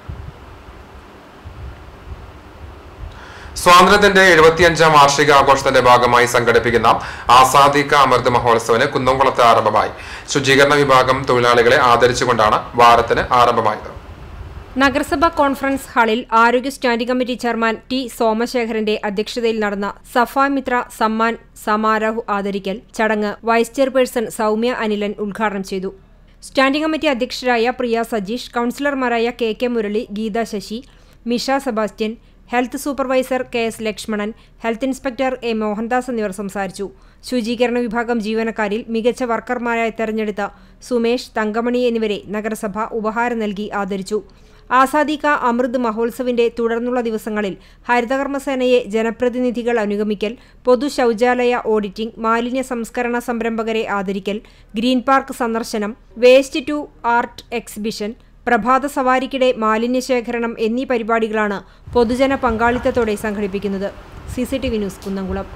സ്വാതന്ത്ര്യത്തിന്റെ എഴുപത്തിയഞ്ചാം വാർഷിക ആഘോഷത്തിന്റെ ഭാഗമായി സംഘടിപ്പിക്കുന്ന ആസാദി കാ അമൃത് മഹോത്സവിന് കുന്നംകുളത്ത് ആരംഭമായി ശുചീകരണ വിഭാഗം തൊഴിലാളികളെ ആദരിച്ചുകൊണ്ടാണ് വാരത്തിന് ആരംഭമായത് നഗരസഭാ കോൺഫറൻസ് ഹാളിൽ ആരോഗ്യ സ്റ്റാൻഡിംഗ് കമ്മിറ്റി ചെയർമാൻ ടി സോമശേഖരന്റെ അധ്യക്ഷതയിൽ നടന്ന സഫാമിത്ര സമ്മാൻ സമാരോഹ് ആദരിക്കൽ ചടങ്ങ് വൈസ് ചെയർപേഴ്സൺ സൗമ്യ അനിലൻ ഉദ്ഘാടനം ചെയ്തു സ്റ്റാൻഡിംഗ് കമ്മിറ്റി അധ്യക്ഷരായ പ്രിയ സജീഷ് കൌൺസിലർമാരായ K K Murali Geetha Sasi Misha Sebastian health supervisor K S Lakshmanan health inspector A Mohandas എന്നിവർ സംസാരിച്ചു ശുചീകരണ വിഭാഗം ജീവനക്കാരിൽ മികച്ച വർക്കർമാരായി തെരഞ്ഞെടുത്ത സുമേഷ് തങ്കമണി എന്നിവരെ നഗരസഭ ഉപഹാരം നൽകി ആദരിച്ചു ആസാദി കാ അമൃത് മഹോത്സവിന്റെ തുടർന്നുള്ള ദിവസങ്ങളിൽ ഹരിതകർമ്മസേനയെ ജനപ്രതിനിധികൾ അനുഗമിക്കൽ പൊതു ശൗചാലയ ഓഡിറ്റിംഗ് മാലിന്യ സംസ്കരണ സംരംഭകരെ ആദരിക്കൽ ഗ്രീൻ പാർക്ക് സന്ദർശനം വേസ്റ്റ് ടു ആർട്ട് എക്സിബിഷൻ പ്രഭാത സവാരിക്കിടെ മാലിന്യ ശേഖരണം എന്നീ പരിപാടികളാണ് പൊതുജന പങ്കാളിത്തത്തോടെ സംഘടിപ്പിക്കുന്നത് C C T V news Kunnamkulam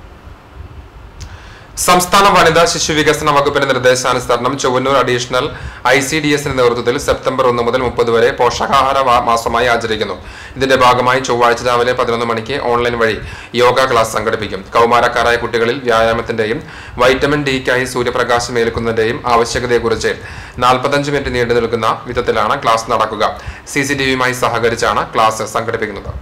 സംസ്ഥാന വനിതാ ശിശു വികസന വകുപ്പിന്റെ നിർദ്ദേശാനുസരണം Chowwannur additional I C D എസിന്റെ നേതൃത്വത്തിൽ സെപ്റ്റംബർ ഒന്ന് മുതൽ മുപ്പത് വരെ പോഷകാഹാര വാ- മാസമായി ആചരിക്കുന്നു ഇതിന്റെ ഭാഗമായി ചൊവ്വാഴ്ച രാവിലെ പതിനൊന്ന് മണിക്ക് ഓൺലൈൻ വഴി യോഗ ക്ലാസ് സംഘടിപ്പിക്കും കൗമാരക്കാരായ കുട്ടികളിൽ വ്യായാമത്തിന്റെയും വൈറ്റമിൻ ഡിക്കായി സൂര്യപ്രകാശം ഏൽക്കുന്നതിന്റെയും ആവശ്യകതയെക്കുറിച്ച് നാൽപ്പത്തഞ്ച് മിനിറ്റ് നീണ്ടു നിൽക്കുന്ന വിധത്തിലാണ് ക്ലാസ് നടക്കുക സി സി ടി വിയുമായി സഹകരിച്ചാണ് ക്ലാസ് സംഘടിപ്പിക്കുന്നത്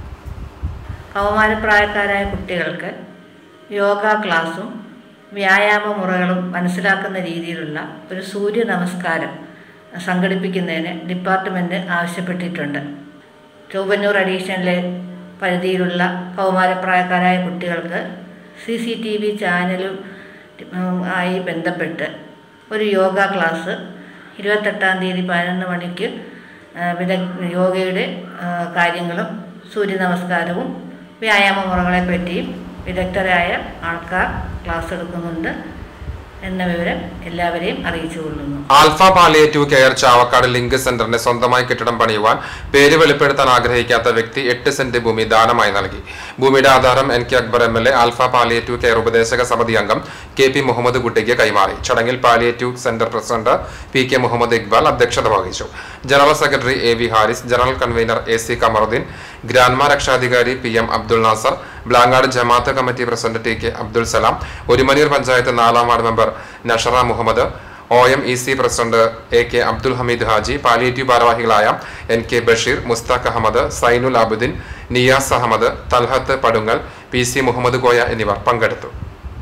കൗമാരപ്രായക്കാരായ കുട്ടികൾക്ക് യോഗ ക്ലാസ്സും വ്യായാമ മുറകളും മനസ്സിലാക്കുന്ന രീതിയിലുള്ള ഒരു സൂര്യ നമസ്കാരം സംഘടിപ്പിക്കുന്നതിന് ഡിപ്പാർട്ട്മെൻറ്റ് ആവശ്യപ്പെട്ടിട്ടുണ്ട് ചൊവ്വന്നൂർ അഡീഷണലിലെ പരിധിയിലുള്ള കൗമാരപ്രായക്കാരായ കുട്ടികൾക്ക് സി സി ടി വി ചാനലും ഉം, ആയി ബന്ധപ്പെട്ട് ഒരു യോഗ ക്ലാസ് ഇരുപത്തെട്ടാം തീയതി പതിനൊന്ന് മണിക്ക് ആ, വിദഗ് യോഗയുടെ ആ, കാര്യങ്ങളും സൂര്യ നമസ്കാരവും വ്യായാമ മുറകളെ പറ്റിയും വിദഗ്ധരായ ആൾക്കാർ ക്ലാസ് എടുക്കുന്നുണ്ട് എന്ന വിവരം എല്ലാവരെയും അറിയിച്ചു കൊള്ളുന്നു alpha palliative care Chavakkad link സെന്ററിന് സ്വന്തമായി കെട്ടിടം പണിയുവാൻ പേര് വെളിപ്പെടുത്താൻ ആഗ്രഹിക്കാത്ത വ്യക്തി എട്ട് സെന്റ് ഭൂമി ദാനമായി നൽകി ഭൂമിയുടെ ആധാരം N K Akbar M L A alpha palliative care ഉപദേശക സമിതി അംഗം കെ പി മുഹമ്മദ് കുട്ടിക്ക് കൈമാറി ചടങ്ങിൽ palliative centre president P K Muhammad Iqbal അധ്യക്ഷത വഹിച്ചു general secretary A V Haris general convenor A C Kamaruddin Granma രക്ഷാധികാരി പി എം അബ്ദുൾ നാസർ ബ്ലാങ്ങാട് ജമാഅത്ത് committee president T K Abdul Salam Orumanayur panchayat നാലാം ward member Nashara Muhammad O M E C president A K Abdul Hameed Haji palliative ഭാരവാഹികളായ N K Basheer Mushtaq Ahmed Zainul Abideen Niyas Ahmed Talhath Padungal P C Muhammad Koya എന്നിവർ പങ്കെടുത്തു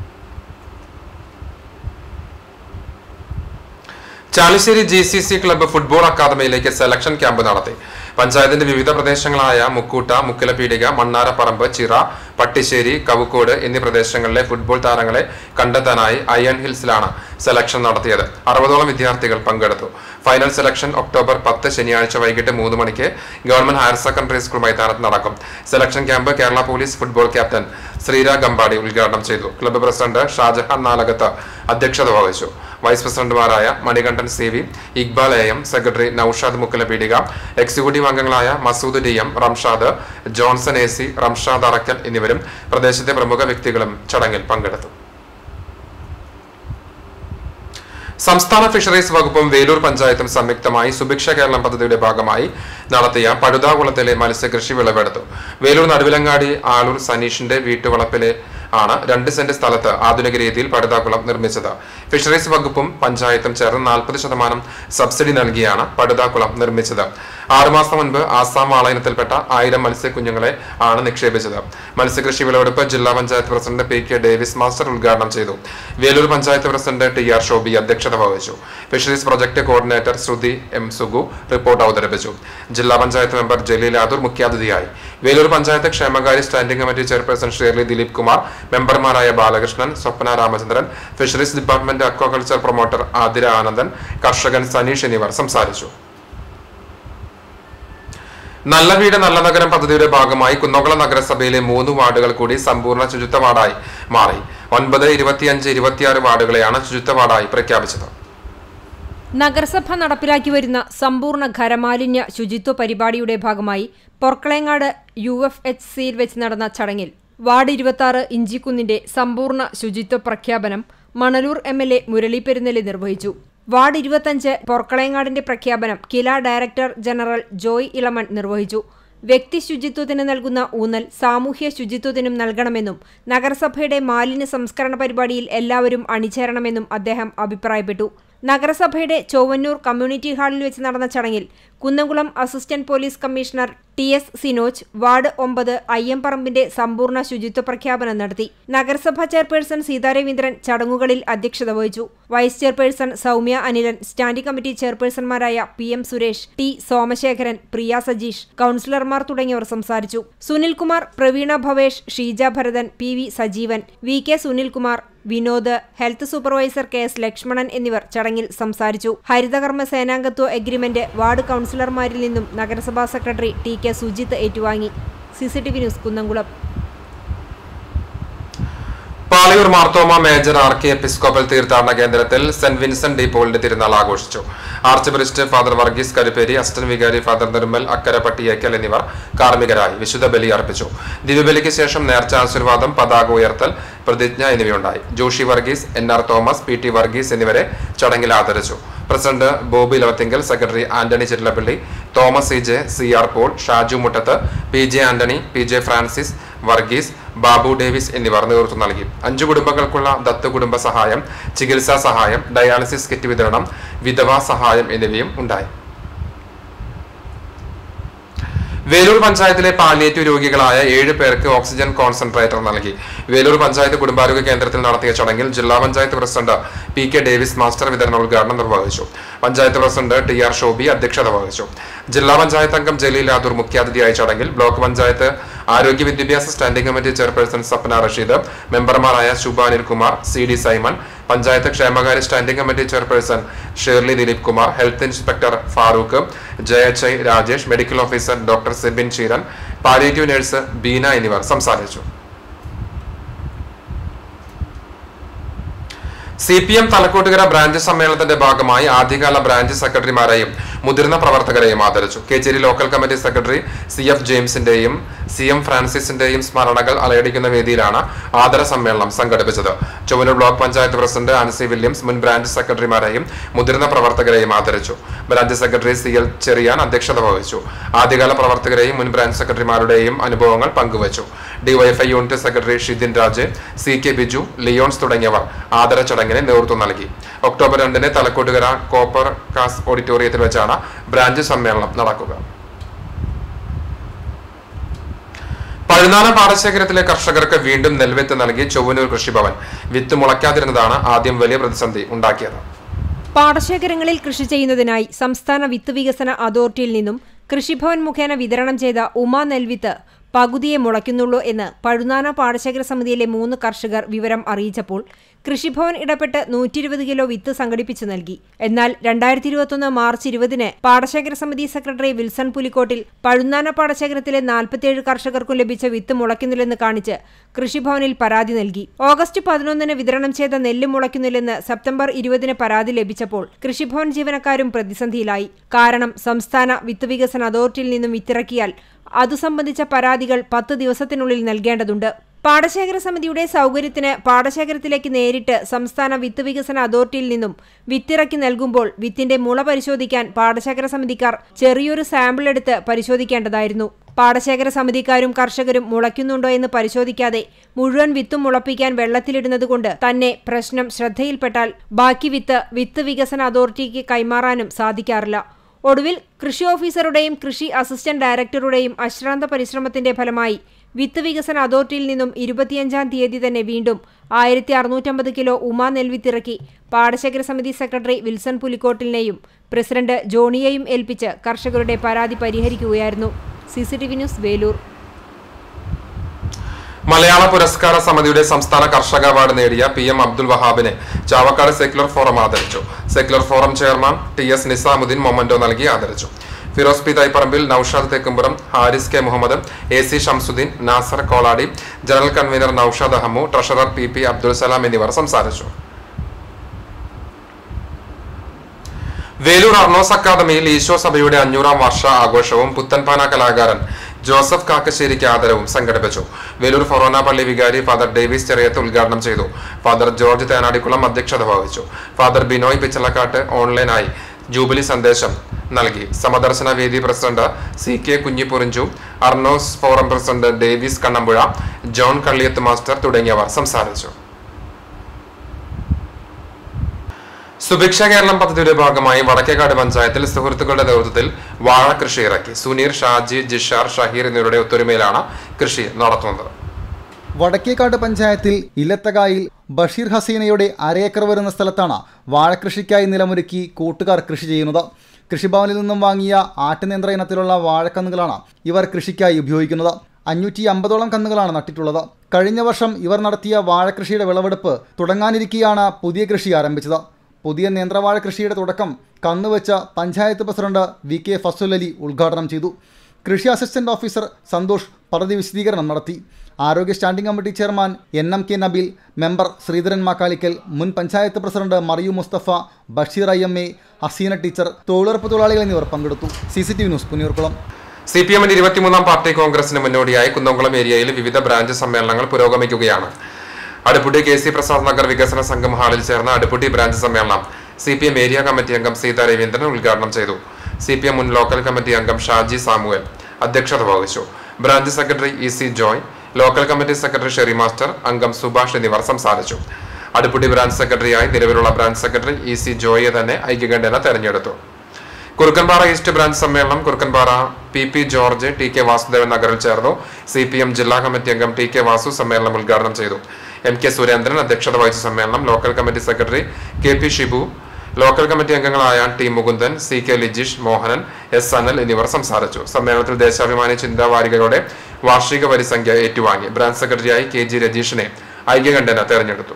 Chalissery G C C club football അക്കാദമിയിലേക്ക് selection camp നടത്തി പഞ്ചായത്തിന്റെ വിവിധ പ്രദേശങ്ങളായ മുക്കൂട്ട മുക്കിലപീടിക മണ്ണാരപ്പറമ്പ് ചിറ പട്ടിശ്ശേരി കവുക്കോട് എന്നീ പ്രദേശങ്ങളിലെ ഫുട്ബോൾ താരങ്ങളെ കണ്ടെത്താനായി അയൺ ഹിൽസിലാണ് സെലക്ഷൻ നടത്തിയത് അറുപതോളം വിദ്യാർത്ഥികൾ പങ്കെടുത്തു ഫൈനൽ സെലക്ഷൻ ഒക്ടോബർ പത്ത് ശനിയാഴ്ച വൈകിട്ട് മൂന്ന് മണിക്ക് ഗവൺമെന്റ് ഹയർ സെക്കൻഡറി സ്കൂൾ മൈതാനത്ത് നടക്കും selection camp Kerala police football captain Sreerag Ambadi ഉദ്ഘാടനം ചെയ്തു ക്ലബ്ബ് പ്രസിഡന്റ് ഷാജഹാൻ നാലകത്ത് അധ്യക്ഷത വഹിച്ചു വൈസ് പ്രസിഡന്റുമാരായ Manikandan C V Iqbal A M secretary Noushad Mukkala പീടിക എക്സിക്യൂട്ടീവ് അംഗങ്ങളായ Masood D M Ramshad Johnson A C Ramshad Arakkal എന്നിവരും പ്രദേശത്തെ പ്രമുഖ വ്യക്തികളും ചടങ്ങിൽ പങ്കെടുത്തു സംസ്ഥാന ഫിഷറീസ് വകുപ്പും വേലൂർ പഞ്ചായത്തും സംയുക്തമായി സുഭിക്ഷ കേരളം പദ്ധതിയുടെ ഭാഗമായി നടത്തിയ പടുതാകുളത്തിലെ മത്സ്യകൃഷി വിളവെടുത്തു വേലൂർ നടുവിലങ്ങാടി ആളൂർ സനീഷിന്റെ വീട്ടുവളപ്പിലെ ആണ് രണ്ട് സെന്റ് സ്ഥലത്ത് ആധുനിക രീതിയിൽ പടുതാക്കുളം നിർമ്മിച്ചത് ഫിഷറീസ് വകുപ്പും പഞ്ചായത്തും ചേർന്ന് നാൽപ്പത് ശതമാനം സബ്സിഡി നൽകിയാണ് പടുതാക്കുളം നിർമ്മിച്ചത് ആറുമാസം മുൻപ് ആസാം വാളയിനത്തിൽപ്പെട്ട ആയിരം മത്സ്യക്കുഞ്ഞുങ്ങളെ ആണ് നിക്ഷേപിച്ചത് മത്സ്യകൃഷി വിളവെടുപ്പ് ജില്ലാ panchayat president P K Davis master ഉദ്ഘാടനം ചെയ്തു Velur panchayat president T R Shobi അധ്യക്ഷത വഹിച്ചു fisheries project coordinator Sruthi M Sugu report അവതരിപ്പിച്ചു ജില്ലാ പഞ്ചായത്ത് മെമ്പർ ജലീൽ ആദൂർ മുഖ്യാതിഥിയായി വേലൂർ പഞ്ചായത്ത് ക്ഷേമകാര്യ standing committee chairperson Shirley Dileep Kumar മെമ്പർമാരായ Balakrishnan Swapna Ramachandran fisheries department aquaculture promoter Athira Anandan കർഷകൻ സനീഷ് എന്നിവർ സംസാരിച്ചു നല്ല വീട് നല്ല നഗരം പദ്ധതിയുടെ ഭാഗമായി കുന്നംകുളം നഗരസഭയിലെ മൂന്ന് വാർഡുകൾ കൂടി സമ്പൂർണ്ണ ശുചിത്വ വാർഡായി മാറി ഒൻപത് ഇരുപത്തിയഞ്ച് ഇരുപത്തിയാറ് വാർഡുകളെയാണ് ശുചിത്വ വാർഡായി പ്രഖ്യാപിച്ചത് നഗരസഭ നടപ്പിലാക്കി വരുന്ന സമ്പൂർണ്ണ ഖരമാലിന്യ ശുചിത്വ പരിപാടിയുടെ ഭാഗമായി പൊർക്കളേങ്ങാട് യു എഫ് എച്ച് സിയിൽ വെച്ച് നടന്ന ചടങ്ങിൽ വാർഡ് ഇരുപത്തി ഇഞ്ചിക്കുന്നിന്റെ സമ്പൂർണ്ണ ശുചിത്വ പ്രഖ്യാപനം Manalur M L A Murali Perunnelli നിർവഹിച്ചു വാർഡ് ഇരുപത്തഞ്ച് പൊർക്കളേങ്ങാടിന്റെ പ്രഖ്യാപനം KILA director general Joy Elamon നിർവഹിച്ചു വ്യക്തി ശുചിത്വത്തിന് നൽകുന്ന ഊന്നൽ സാമൂഹ്യ ശുചിത്വത്തിനും നൽകണമെന്നും നഗരസഭയുടെ മാലിന്യ സംസ്കരണ പരിപാടിയിൽ എല്ലാവരും അണിചേരണമെന്നും അദ്ദേഹം അഭിപ്രായപ്പെട്ടു നഗരസഭയുടെ ചൊവ്വന്നൂർ കമ്മ്യൂണിറ്റി ഹാളിൽ വെച്ച് നടന്ന ചടങ്ങിൽ Kunnamkulam assistant police commissioner T S Sinoj ward ഒമ്പത് അയ്യമ്പറമ്പിന്റെ സമ്പൂർണ്ണ ശുചിത്വ പ്രഖ്യാപനം നടത്തി നഗരസഭാ ചെയർപേഴ്സൺ സീതാരവീന്ദ്രൻ ചടങ്ങുകളിൽ അധ്യക്ഷത വഹിച്ചു vice chairperson Soumya Anilan standing committee ചെയർപേഴ്സൺമാരായ P M Suresh T Somasekharan Priya Sajeesh കൌൺസിലർമാർ തുടങ്ങിയവർ സംസാരിച്ചു Sunilkumar Praveena Bhavesh Sheeja Bharathan P V Sajeevan V K Sunilkumar Vinod health supervisor K S Lakshmanan എന്നിവർ ചടങ്ങിൽ സംസാരിച്ചു ഹരിതകർമ്മ സേനാംഗത്വ എഗ്രിമെന്റ് വാർഡ് കൌൺസിലർമാരിൽ നിന്നും നഗരസഭാ സെക്രട്ടറി ടി കെ സുജിത്ത് ഏറ്റുവാങ്ങി CCTV news Kunnamkulam Palayur Marthoma major R K episcopal തീർത്ഥാടന കേന്ദ്രത്തിൽ സെന്റ് വിൻസെന്റ് ഡി പോളിന്റെ തിരുനാൾ ആഘോഷിച്ചു archpriest father Varghese Karupperi assistant വികാരി ഫാദർ നിർമ്മൽ അക്കര പട്ടിയേക്കൽ എന്നിവർ കാർമ്മികരായി വിശുദ്ധ ബലി അർപ്പിച്ചു ദിവ്യബലിക്ക് ശേഷം നേർച്ച ആശീർവാദം പതാക ഉയർത്തൽ പ്രതിജ്ഞ എന്നിവയുണ്ടായി Joshi Varghese N R Thomas P T Varghese എന്നിവരെ ചടങ്ങിൽ ആദരിച്ചു president Bobby Lavathinkal secretary Antony Chittilappilly Thomas C J C R Paul Shaju Muttath P J Antony P J Francis Varghese Babu Davis എന്നിവർ നേതൃത്വം നൽകി അഞ്ചു കുടുംബങ്ങൾക്കുള്ള ദത്ത് കുടുംബ സഹായം ചികിത്സാ സഹായം ഡയാലിസിസ് കിറ്റ് വിതരണം വിധവാ സഹായം എന്നിവയും ഉണ്ടായി വേലൂർ പഞ്ചായത്തിലെ പാലിയേറ്റീവ് രോഗികളായ ഏഴ് പേർക്ക് ഓക്സിജൻ കോൺസെൻട്രേറ്റർ നൽകി വേലൂർ പഞ്ചായത്ത് കുടുംബാരോഗ്യ കേന്ദ്രത്തിൽ നടത്തിയ ചടങ്ങിൽ ജില്ലാ panchayat president P K Davis master വിതരണ ഉദ്ഘാടനം നിർവഹിച്ചു panchayat president T R Shobi അധ്യക്ഷത വഹിച്ചു ജില്ലാ പഞ്ചായത്ത് അംഗം ജലീൽ ആദൂർ മുഖ്യാതിഥിയായ ചടങ്ങിൽ ബ്ലോക്ക് പഞ്ചായത്ത് ആരോഗ്യ വിദ്യാഭ്യാസ standing committee chairperson Sapna Rasheed മെമ്പർമാരായ Shubha Anilkumar C D Simon panchayat ക്ഷേമകാര്യ standing committee chairperson Shirley Dileep Kumar health inspector Farooq ജയച്ചൈ Rajesh medical officer doctor Sebin Cheeran palliative nurse Beena എന്നിവർ സംസാരിച്ചു C P M Thalakottukara branch സമ്മേളനത്തിന്റെ ഭാഗമായി ആദ്യകാല ബ്രാഞ്ച് സെക്രട്ടറിമാരെയും മുതിർന്ന പ്രവർത്തകരെയും ആദരിച്ചു Kecheri local committee secretary C F ജെയിംസിന്റെയും സി എം ഫ്രാൻസിസിന്റെയും സ്മരണകൾ അലയടിക്കുന്ന വേദിയിലാണ് ആദര സമ്മേളനം സംഘടിപ്പിച്ചത് Chowwannur block panchayat president Ancy Williams മുൻ ബ്രാഞ്ച് സെക്രട്ടറിമാരെയും മുതിർന്ന പ്രവർത്തകരെയും ആദരിച്ചു branch secretary C L Cheriyan അധ്യക്ഷത വഹിച്ചു ആദ്യകാല പ്രവർത്തകരെയും മുൻ ബ്രാഞ്ച് സെക്രട്ടറിമാരുടെയും അനുഭവങ്ങൾ പങ്കുവച്ചു DYFI unit secretary Shidin Raj C K Biju Leons തുടങ്ങിയവർ ആദര ചടങ്ങിന് നേതൃത്വം നൽകി ഒക്ടോബർ രണ്ടിന് തലക്കോട്ടുകര കോപ്പർ കാസ് ഓഡിറ്റോറിയത്തിൽ വെച്ചാണ് ബ്രാഞ്ച് സമ്മേളനം നടക്കുക പഴുനാടൻ പാടശേഖരത്തിലെ കർഷകർക്ക് വീണ്ടും നെൽവിത്ത് നൽകി ചൊവ്വനൂർ കൃഷിഭവൻ വിത്ത് മുളയ്ക്കാതിരുന്നതാണ് ആദ്യം വലിയ പ്രതിസന്ധി ഉണ്ടാക്കിയത് പാടശേഖരങ്ങളിൽ കൃഷി ചെയ്യുന്നതിനായി സംസ്ഥാന വിത്ത് വികസന അതോറിറ്റിയിൽ നിന്നും കൃഷിഭവൻ മുഖേന വിതരണം ചെയ്ത ഉമാ നെൽവിത്ത് പകുതിയെ മുളയ്ക്കുന്നുള്ളൂ എന്ന് പഴുനാന പാടശേഖര സമിതിയിലെ മൂന്ന് കർഷകർ വിവരം അറിയിച്ചപ്പോൾ കൃഷിഭവൻ ഇടപെട്ട് നൂറ്റി ഇരുപത് കിലോ വിത്ത് സംഘടിപ്പിച്ചു നൽകി എന്നാൽ രണ്ടായിരത്തി ഇരുപത്തൊന്ന് മാർച്ച് ഇരുപതിന് പാടശേഖര സമിതി സെക്രട്ടറി വിൽസൺ പുലിക്കോട്ടിൽ പഴുന്നാന പാടശേഖരത്തിലെ നാൽപ്പത്തിയേഴ് കർഷകർക്കും ലഭിച്ച വിത്ത് മുളയ്ക്കുന്നില്ലെന്ന് കാണിച്ച് കൃഷിഭവനിൽ പരാതി നൽകി ഓഗസ്റ്റ് പതിനൊന്നിന് വിതരണം ചെയ്ത നെല്ല് മുളയ്ക്കുന്നില്ലെന്ന് സെപ്റ്റംബർ ഇരുപതിന് പരാതി ലഭിച്ചപ്പോൾ കൃഷിഭവൻ ജീവനക്കാരും പ്രതിസന്ധിയിലായി കാരണം സംസ്ഥാന വിത്ത് വികസന അതോറിറ്റിയിൽ നിന്നും വിത്തിറക്കിയാൽ അതു സംബന്ധിച്ച പരാതികൾ പത്ത് ദിവസത്തിനുള്ളിൽ നൽകേണ്ടതുണ്ട് പാടശേഖര സമിതിയുടെ സൗകര്യത്തിന് പാടശേഖരത്തിലേക്ക് നേരിട്ട് സംസ്ഥാന വിത്ത് വികസന അതോറിറ്റിയിൽ നിന്നും വിത്തിറക്കി നൽകുമ്പോൾ വിത്തിന്റെ മുള പരിശോധിക്കാൻ പാടശേഖര സമിതിക്കാർ ചെറിയൊരു സാമ്പിൾ എടുത്ത് പരിശോധിക്കേണ്ടതായിരുന്നു പാടശേഖര സമിതിക്കാരും കർഷകരും മുളയ്ക്കുന്നുണ്ടോ എന്ന് പരിശോധിക്കാതെ മുഴുവൻ വിത്തും മുളപ്പിക്കാൻ വെള്ളത്തിലിടുന്നതുകൊണ്ട് തന്നെ പ്രശ്നം ശ്രദ്ധയിൽപ്പെട്ടാൽ ബാക്കി വിത്ത് വിത്ത് വികസന അതോറിറ്റിക്ക് കൈമാറാനും സാധിക്കാറില്ല ഒടുവിൽ കൃഷി ഓഫീസറുടെയും കൃഷി അസിസ്റ്റന്റ് ഡയറക്ടറുടെയും അശ്രാന്ത പരിശ്രമത്തിന്റെ ഫലമായി വിത്ത് വികസന അതോറിറ്റിയിൽ നിന്നും ഇരുപത്തിയഞ്ചാം തീയതി തന്നെ വീണ്ടും ആയിരത്തി അറുന്നൂറ്റമ്പത് കിലോ ഉമാ നെൽവിത്തിറക്കി പാടശേഖര സമിതി സെക്രട്ടറി വിൽസൺ പുലിക്കോട്ടിലിനെയും പ്രസിഡന്റ് ജോണിയെയും ഏൽപ്പിച്ച് കർഷകരുടെ പരാതി പരിഹരിക്കുകയായിരുന്നു സിസിടിവി ന്യൂസ് വേലൂർ മലയാള പുരസ്കാര സമിതിയുടെ സംസ്ഥാന കർഷക അവാർഡ് നേടിയ പി എം അബ്ദുൽ വഹാബിനെ ചാവക്കാട് സെക്യുലർ ഫോറം ആദരിച്ചു secular forum chairman T S Nizamuddin memento നൽകി ആദരിച്ചു Firoz P Thaiparambil Noushad Thekkumpuram Haris K Muhammad A C Shamsuddin Nasar Koladi general convenor Noushad Ahammu treasurer P P Abdul Salam എന്നിവർ സംസാരിച്ചു വേലൂർ അർണോസ് അക്കാദമിയിൽ ഈശോ സഭയുടെ അഞ്ഞൂറാം വർഷ ആഘോഷവും പുത്തൻപാന കലാകാരൻ ജോസഫ് കാക്കശ്ശേരിക്ക് ആദരവും സംഘടിപ്പിച്ചു വേലൂർ ഫൊറോന പള്ളി വികാരി ഫാദർ ഡേവിസ് ചെറിയത്ത് ഉദ്ഘാടനം ചെയ്തു ഫാദർ ജോർജ് തേനാടിക്കുളം അധ്യക്ഷത വഹിച്ചു ഫാദർ ബിനോയ് പിച്ചളക്കാട്ട് ഓൺലൈനായി ജൂബിലി സന്ദേശം നൽകി സമദർശന വേദി പ്രസിഡന്റ് C K Kunjippurinju Arnos forum president Davis Kannampuzha John Kalliyath master തുടങ്ങിയവർ സംസാരിച്ചു സുഭിക്ഷ കേരളം പദ്ധതിയുടെ ഭാഗമായി വടക്കേക്കാട് പഞ്ചായത്തിൽ സുഹൃത്തുക്കളുടെ നേതൃത്വത്തിൽ വാഴ കൃഷി ഇറക്കി സുനീർ ഷാജി ജിഷാർ ഷഹീർ എന്നിവരുടെ ഒത്തൊരുമയിലാണ് കൃഷി നടത്തുന്നത് വടക്കേക്കാട് പഞ്ചായത്തിൽ ഇല്ലത്തകായിൽ ബഷീർ ഹസീനയുടെ അരേക്കർ വരുന്ന സ്ഥലത്താണ് വാഴക്കൃഷിക്കായി നിലമൊരുക്കി കൂട്ടുകാർ കൃഷി ചെയ്യുന്നത് കൃഷിഭവനിൽ നിന്നും വാങ്ങിയ ആട്ടുനേന്ത്ര ഇനത്തിലുള്ള വാഴക്കന്നുകളാണ് ഇവർ കൃഷിക്കായി ഉപയോഗിക്കുന്നത് അഞ്ഞൂറ്റി അമ്പതോളം കന്നുകളാണ് നട്ടിട്ടുള്ളത് കഴിഞ്ഞ വർഷം ഇവർ നടത്തിയ വാഴക്കൃഷിയുടെ വിളവെടുപ്പ് തുടങ്ങാനിരിക്കെയാണ് പുതിയ കൃഷി ആരംഭിച്ചത് പുതിയ നേന്ത്രവാഴ കൃഷിയുടെ തുടക്കം കന്നുവെച്ച panchayat president V K Fasul Ali ഉദ്ഘാടനം ചെയ്തു കൃഷി അസിസ്റ്റന്റ് ഓഫീസർ സന്തോഷ് പദ്ധതി വിശദീകരണം നടത്തി ആരോഗ്യ standing committee chairman N M K Nabeel member Sreedharan Makkalikkal മുൻ panchayat president Mariyu Musthafa Basheer I M A Haseena teacher തൊഴിലുറപ്പ് തൊഴിലാളികൾ എന്നിവർ പങ്കെടുത്തു C C T V news Punnurkulam C P എമ്മിന്റെ ഇരുപത്തിമൂന്നാം പാർട്ടി കോൺഗ്രസിന് മുന്നോടിയായി കുന്നംകുളം ഏരിയയിൽ വിവിധ ബ്രാഞ്ച് സമ്മേളനങ്ങൾ പുരോഗമിക്കുകയാണ് അടുപ്പുട്ടി കെ സി പ്രസാദ് നഗർ വികസന സംഘം ഹാളിൽ ചേർന്ന അടുപ്പുട്ടി ബ്രാഞ്ച് സമ്മേളനം C P M area committee അംഗം സീതാ രവീന്ദ്രൻ ഉദ്ഘാടനം ചെയ്തു സി പി എം മുൻ ലോക്കൽ കമ്മിറ്റി അംഗം ഷാജി സാമുവൽ അധ്യക്ഷത വഹിച്ചു branch secretary E C Joy local committee secretary Sherry master അംഗം സുഭാഷ് എന്നിവർ സംസാരിച്ചു അടുപ്പുട്ടി ബ്രാഞ്ച് സെക്രട്ടറിയായി നിലവിലുള്ള ബ്രാഞ്ച് സെക്രട്ടറി ഇ സി ജോയെ തന്നെ ഐക്യകണ്ഠേന തെരഞ്ഞെടുത്തു കുറുക്കൻപാറ ഈസ്റ്റ് ബ്രാഞ്ച് സമ്മേളനം Kurukkanpara P P George T K Vasudevan നഗറിൽ ചേർന്നു സി പി എം ജില്ലാ കമ്മിറ്റി അംഗം ടി കെ വാസു സമ്മേളനം ഉദ്ഘാടനം ചെയ്തു എം കെ സുരേന്ദ്രൻ അധ്യക്ഷത വഹിച്ച സമ്മേളനം local committee secretary K P Shibu local committee അംഗങ്ങളായ T Mukundan C K Lijeesh Mohanan S Anal എന്നിവർ സംസാരിച്ചു സമ്മേളനത്തിൽ ദേശാഭിമാനി ചിന്താവാരികകളുടെ വാർഷിക പരിസംഖ്യ ഏറ്റുവാങ്ങി ബ്രാഞ്ച് സെക്രട്ടറിയായി കെ ജി രജീഷിനെ ഐക്യകണ്ഠേന തെരഞ്ഞെടുത്തു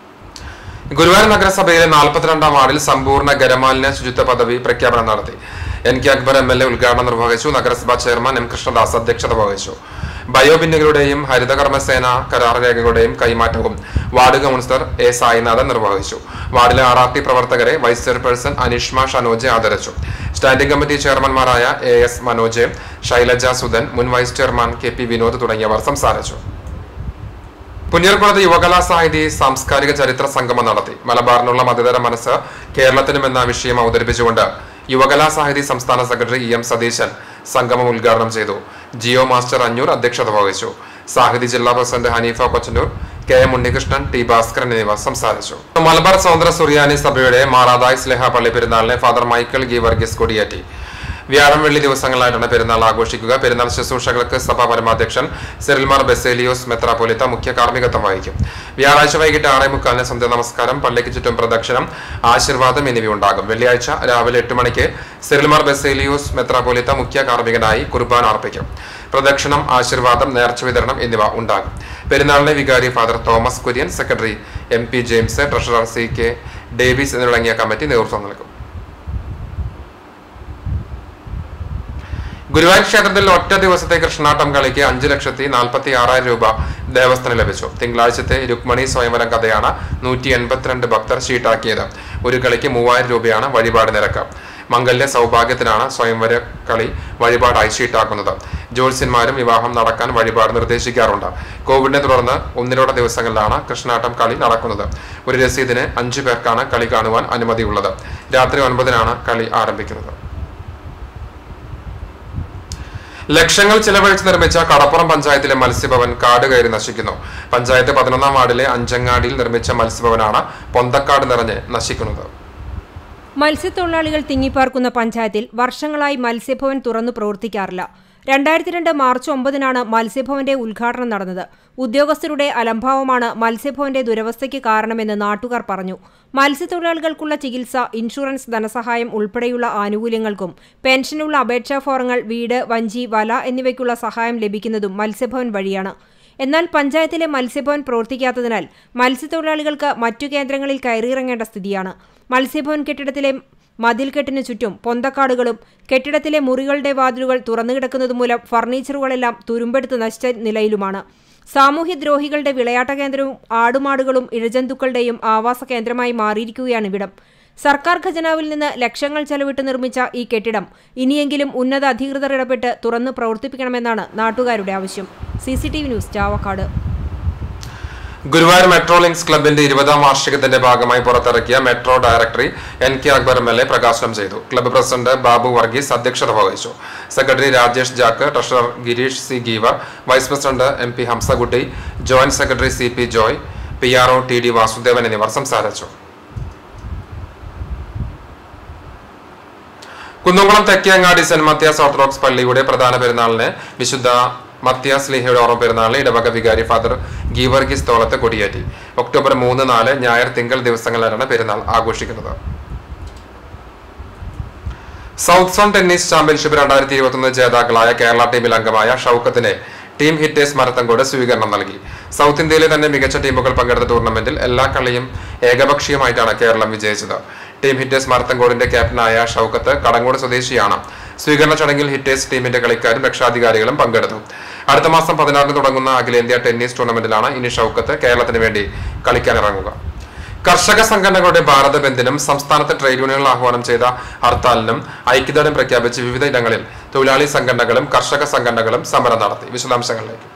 ഗുരുവായൂർ നഗരസഭയിലെ നാൽപ്പത്തിരണ്ടാം വാർഡിൽ സമ്പൂർണ്ണ ഗരമാലിന്യ ശുചിത്വ പദവി പ്രഖ്യാപനം നടത്തി N K Akbar M L A ഉദ്ഘാടനം നിർവഹിച്ചു നഗരസഭാ ചെയർമാൻ എം കൃഷ്ണദാസ് അധ്യക്ഷത വഹിച്ചു ബയോബിന്നുകളുടെയും ഹരിതകർമ്മസേന കരാർ രേഖകളുടെയും കൈമാറ്റവും വാർഡ് കൗൺസിലർ എ സായിനാഥൻ നിർവഹിച്ചു വാർഡിലെ ആർ ആർ ടി പ്രവർത്തകരെ വൈസ് ചെയർപേഴ്സൺ അനിഷ്മ ഷനോജെ ആദരിച്ചു സ്റ്റാൻഡിംഗ് കമ്മിറ്റി ചെയർമാൻമാരായ എ എസ് മനോജ് ശൈലജ സുധൻ മുൻ vice chairman K P Vinod തുടങ്ങിയവർ സംസാരിച്ചു പുന്നീർകുളത്ത് യുവകലാ സാഹിതി സാംസ്കാരിക ചരിത്ര സംഗമം നടത്തി മലബാറിനുള്ള മതേതര മനസ്സ് കേരളത്തിനും എന്ന വിഷയം അവതരിപ്പിച്ചുകൊണ്ട് യുവകലാ സാഹിതി സംസ്ഥാന സെക്രട്ടറി ഇ എം സതീശൻ സംഗമം ഉദ്ഘാടനം ചെയ്തു ജിയോ മാസ്റ്റർ അഞ്ഞൂർ അധ്യക്ഷത വഹിച്ചു സാഹിതി ജില്ലാ president Hanifa Kochannur K M Unnikrishnan T Bhaskaran എന്നിവർ സംസാരിച്ചു മലബാർ സ്വതന്ത്ര സുറിയാനി സഭയുടെ മാറാദായ് സ്ലേഹ പള്ളി പെരുന്നാളിനെ ഫാദർ മൈക്കിൾ ഗി വർഗീസ് കൊടിയേറ്റി വ്യാഴം വെള്ളി ദിവസങ്ങളായിട്ടാണ് പെരുന്നാൾ ആഘോഷിക്കുക പെരുന്നാൾ ശുശ്രൂഷകൾക്ക് സഭാ പരമാധ്യക്ഷൻ സെറിൽമാർ ബെസേലിയോസ് മെത്രാപ്പൊലിത്ത മുഖ്യ കാർമ്മികത്വം വഹിക്കും വ്യാഴാഴ്ച വൈകിട്ട് ആറേ മുക്കാലിന് സന്ധ്യ നമസ്കാരം പള്ളിക്ക് ചുറ്റും പ്രദക്ഷിണം ആശീർവാദം എന്നിവയുണ്ടാകും വെള്ളിയാഴ്ച രാവിലെ എട്ട് മണിക്ക് സെറിൽമാർ ബെസേലിയോസ് മെത്രാപ്പൊലിത്ത മുഖ്യ കാർമ്മികനായി കുർബാന അർപ്പിക്കും പ്രദക്ഷിണം ആശീർവാദം നേർച്ച വിതരണം എന്നിവ ഉണ്ടാകും പെരുന്നാളിനെ വികാരി father Thomas Kurian secretary M P James treasurer C K Davis എന്നിവരടങ്ങിയ കമ്മിറ്റി നേതൃത്വം നൽകും ഗുരുവായൂർ ക്ഷേത്രത്തിൽ ഒറ്റ ദിവസത്തെ കൃഷ്ണാട്ടം കളിക്ക് അഞ്ച് ലക്ഷത്തി നാൽപ്പത്തി ആറായിരം രൂപ ദേവസ്ഥന് ലഭിച്ചു തിങ്കളാഴ്ചത്തെ രുക്മണി സ്വയംവരം കഥയാണ് നൂറ്റി എൺപത്തിരണ്ട് ഭക്തർ ഷീട്ടാക്കിയത് ഒരു കളിക്ക് മൂവായിരം രൂപയാണ് വഴിപാട് നിരക്ക് മംഗല്യ സൗഭാഗ്യത്തിനാണ് സ്വയംവര കളി വഴിപാടായി ഷീട്ടാക്കുന്നത് ജ്യോത്സ്യന്മാരും വിവാഹം നടക്കാൻ വഴിപാട് നിർദ്ദേശിക്കാറുണ്ട് കോവിഡിനെ തുടർന്ന് ഒന്നിലോടെ ദിവസങ്ങളിലാണ് കൃഷ്ണാട്ടം കളി നടക്കുന്നത് ഒരു രസീതിന് അഞ്ചു പേർക്കാണ് കളി കാണുവാൻ അനുമതിയുള്ളത് രാത്രി ഒൻപതിനാണ് കളി ആരംഭിക്കുന്നത് ലക്ഷങ്ങൾ ചിലവഴിച്ച് നിർമ്മിച്ച കടപ്പുറം പഞ്ചായത്തിലെ മത്സ്യഭവൻ കാട് കയറി നശിക്കുന്നു പഞ്ചായത്ത് പതിനൊന്നാം വാർഡിലെ അഞ്ചങ്ങാടിയിൽ നിർമ്മിച്ച മത്സ്യഭവനാണ് പൊന്തക്കാട് നിറഞ്ഞ് നശിക്കുന്നത് മത്സ്യത്തൊഴിലാളികൾ തിങ്ങിപ്പാർക്കുന്ന പഞ്ചായത്തിൽ വർഷങ്ങളായി മത്സ്യഭവൻ തുറന്നു പ്രവർത്തിക്കാറില്ല രണ്ടായിരത്തി രണ്ട് മാർച്ച് ഒമ്പതിനാണ് മത്സ്യഭവന്റെ ഉദ്ഘാടനം നടന്നത് ഉദ്യോഗസ്ഥരുടെ അലംഭാവമാണ് മത്സ്യഭവന്റെ ദുരവസ്ഥയ്ക്ക് കാരണമെന്ന് നാട്ടുകാർ പറഞ്ഞു മത്സ്യത്തൊഴിലാളികൾക്കുള്ള ചികിത്സ ഇൻഷുറൻസ് ധനസഹായം ഉൾപ്പെടെയുള്ള ആനുകൂല്യങ്ങൾക്കും പെൻഷനുള്ള അപേക്ഷാ ഫോറങ്ങൾ വീട് വഞ്ചി വല എന്നിവയ്ക്കുള്ള സഹായം ലഭിക്കുന്നതും മത്സ്യഭവൻ വഴിയാണ് എന്നാൽ പഞ്ചായത്തിലെ മത്സ്യഭവൻ പ്രവർത്തിക്കാത്തതിനാൽ മത്സ്യത്തൊഴിലാളികൾക്ക് മറ്റു കേന്ദ്രങ്ങളിൽ കയറിയിറങ്ങേണ്ട സ്ഥിതിയാണ് മത്സ്യഭവൻ കെട്ടിടത്തിലെ മതിൽക്കെട്ടിനു ചുറ്റും പൊന്തക്കാടുകളും കെട്ടിടത്തിലെ മുറികളുടെ വാതിലുകൾ തുറന്നുകിടക്കുന്നതുമൂലം ഫർണിച്ചറുകളെല്ലാം തുരുമ്പെടുത്ത് നശിച്ച നിലയിലുമാണ് സാമൂഹ്യദ്രോഹികളുടെ വിളയാട്ട കേന്ദ്രവും ആടുമാടുകളും ഇഴജന്തുക്കളുടെയും ആവാസ കേന്ദ്രമായി മാറിയിരിക്കുകയാണ് ഇവിടം സർക്കാർ ഖജനാവിൽ നിന്ന് ലക്ഷങ്ങൾ ചെലവിട്ട് നിർമ്മിച്ച ഈ കെട്ടിടം ഇനിയെങ്കിലും ഉന്നത അധികൃതർ ഇടപെട്ട് തുറന്ന് പ്രവർത്തിപ്പിക്കണമെന്നാണ് നാട്ടുകാരുടെ ആവശ്യം C news Chavakkad Guruvayur metro links ക്ലബിന്റെ ഇരുപതാം വാർഷികത്തിന്റെ ഭാഗമായി പുറത്തിറക്കിയ metro directory N K Akbar M L A പ്രകാശനം ചെയ്തു ക്ലബ്ബ് പ്രസിഡന്റ് ബാബു വർഗീസ് അധ്യക്ഷത വഹിച്ചു secretary Rajesh Jack treasurer Gireesh C Geevar vice president M P Hamsakutty joint secretary C P Joy P R O T D Vasudevan എന്നിവർ സംസാരിച്ചു Kunnamkulam Thekkengadi saint Mathias Orthodox പള്ളിയുടെ പ്രധാന പെരുന്നാളിന് വിശുദ്ധ മത്യാസ് ലിഹയുടെ ഓർമ്മ പെരുന്നാളിന് ഇടവക വികാരി ഫാദർ ഗീവർഗീസ് തോളത്ത് കൊടിയേറ്റി ഒക്ടോബർ മൂന്ന് നാല് ഞായർ തിങ്കൾ ദിവസങ്ങളിലാണ് പെരുന്നാൾ ആഘോഷിക്കുന്നത് സൗത്ത് സോൺ ടെന്നീസ് ചാമ്പ്യൻഷിപ്പ് രണ്ടായിരത്തി ഇരുപത്തൊന്ന് ജേതാക്കളായ കേരള ടീമിൽ അംഗമായ ഷൌക്കത്തിന് ടീം ഹിറ്റേഴ്സ് മരത്തങ്കോട് സ്വീകരണം നൽകി സൗത്ത് ഇന്ത്യയിലെ തന്നെ മികച്ച ടീമുകൾ പങ്കെടുത്ത ടൂർണമെന്റിൽ എല്ലാ കളിയും ഏകപക്ഷീയമായിട്ടാണ് കേരളം വിജയിച്ചത് ടീം ഹിറ്റേഴ്സ് മരത്തങ്കോടിന്റെ ക്യാപ്റ്റനായ ഷൌക്കത്ത് കടങ്ങോട് സ്വദേശിയാണ് സ്വീകരണ ചടങ്ങിൽ ഹിറ്റേഴ്സ് ടീമിന്റെ കളിക്കാരും രക്ഷാധികാരികളും പങ്കെടുത്തു അടുത്ത മാസം പതിനാറിന് തുടങ്ങുന്ന അഖിലേന്ത്യാ ടെന്നീസ് ടൂർണമെന്റിലാണ് ഇനി ഷൌക്കത്ത് കേരളത്തിന് വേണ്ടി കളിക്കാനിറങ്ങുക കർഷക സംഘടനകളുടെ ഭാരത ബന്ദിനും സംസ്ഥാനത്തെ ട്രേഡ് യൂണിയനുകൾ ആഹ്വാനം ചെയ്ത ഹർത്താലിനും ഐക്യദാർഢ്യം പ്രഖ്യാപിച്ച് വിവിധ ഇടങ്ങളിൽ തൊഴിലാളി സംഘടനകളും കർഷക സംഘടനകളും സമരം നടത്തി വിശദാംശങ്ങളിലേക്ക്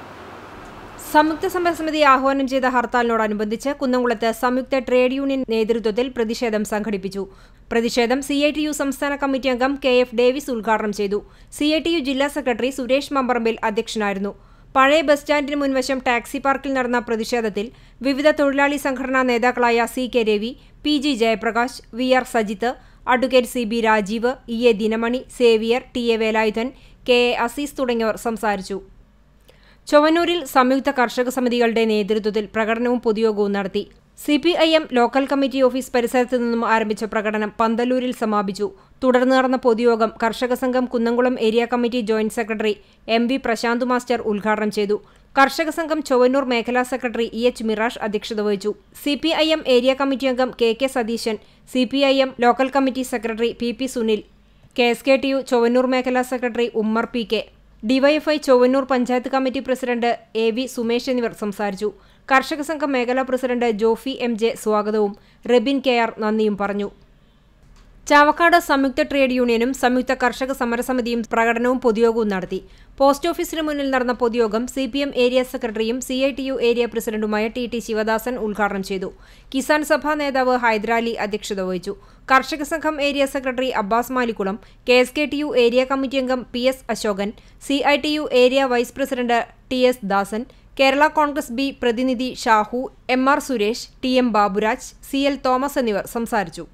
സംയുക്ത സമരസമിതി ആഹ്വാനം ചെയ്ത ഹർത്താലിനോടനുബന്ധിച്ച് കുന്നംകുളത്ത് സംയുക്ത ട്രേഡ് യൂണിയൻ നേതൃത്വത്തിൽ പ്രതിഷേധം സംഘടിപ്പിച്ചു പ്രതിഷേധം സി ഐ ടി യു സംസ്ഥാന കമ്മിറ്റി അംഗം കെ എഫ് ഡേവിസ് ഉദ്ഘാടനം ചെയ്തു സി ഐ ടി യു ജില്ലാ സെക്രട്ടറി സുരേഷ് മമ്പറമ്പിൽ അധ്യക്ഷനായിരുന്നു പഴയ ബസ് സ്റ്റാൻഡിന് മുൻവശം ടാക്സി പാർക്കിൽ നടന്ന പ്രതിഷേധത്തിൽ വിവിധ തൊഴിലാളി സംഘടനാ നേതാക്കളായ C K Ravi P G Jayaprakash V R Sajith advocate C B Rajeev E A Dinamani Xavier T A Velayudhan K A Azeez തുടങ്ങിയവർ സംസാരിച്ചു ചൊവ്വന്നൂരിൽ സംയുക്ത കർഷക സമിതികളുടെ നേതൃത്വത്തിൽ പ്രകടനവും പൊതുയോഗവും നടത്തി C P I M local committee office പരിസരത്ത് നിന്നും ആരംഭിച്ച പ്രകടനം പന്തല്ലൂരിൽ സമാപിച്ചു തുടർന്ന് നടന്ന പൊതുയോഗം കർഷക സംഘം Kunnamkulam area committee joint secretary M V Prasanth master ഉദ്ഘാടനം ചെയ്തു കർഷക സംഘം ചൊവ്വന്നൂർ മേഖലാ സെക്രട്ടറി ഇ എച്ച് മിറാഷ് അധ്യക്ഷത വഹിച്ചു C P I M area committee അംഗം K K Satheesan C P I M local committee secretary P P Sunil K S K T U Chovvannur മേഖലാ secretary Ummer P K DYFI Chovvannur panchayat committee president A V Sumesh എന്നിവർ സംസാരിച്ചു കർഷക സംഘം മേഖലാ president Jofi M J സ്വാഗതവും റെബിൻ K R നന്ദിയും പറഞ്ഞു ചാവക്കാട് സംയുക്ത ട്രേഡ് യൂണിയനും സംയുക്ത കർഷക സമരസമിതിയും പ്രകടനവും പൊതുയോഗവും നടത്തി പോസ്റ്റ് ഓഫീസിന് മുന്നിൽ നടന്ന പൊതുയോഗം സി പി എം ഏരിയ സെക്രട്ടറിയും C I T U area പ്രസിഡന്റുമായ ടി ടി ശിവദാസൻ ഉദ്ഘാടനം ചെയ്തു കിസാൻ സഭാ നേതാവ് ഹൈദരാലി അധ്യക്ഷത വഹിച്ചു കർഷക സംഘം area secretary Abbas Malikkulam K S K T U area committee അംഗം P S Ashokan C I T U area vice president T S Dasan Kerala Congress B പ്രതിനിധി Shahu M R Suresh T M Baburaj C L Thomas എന്നിവർ സംസാരിച്ചു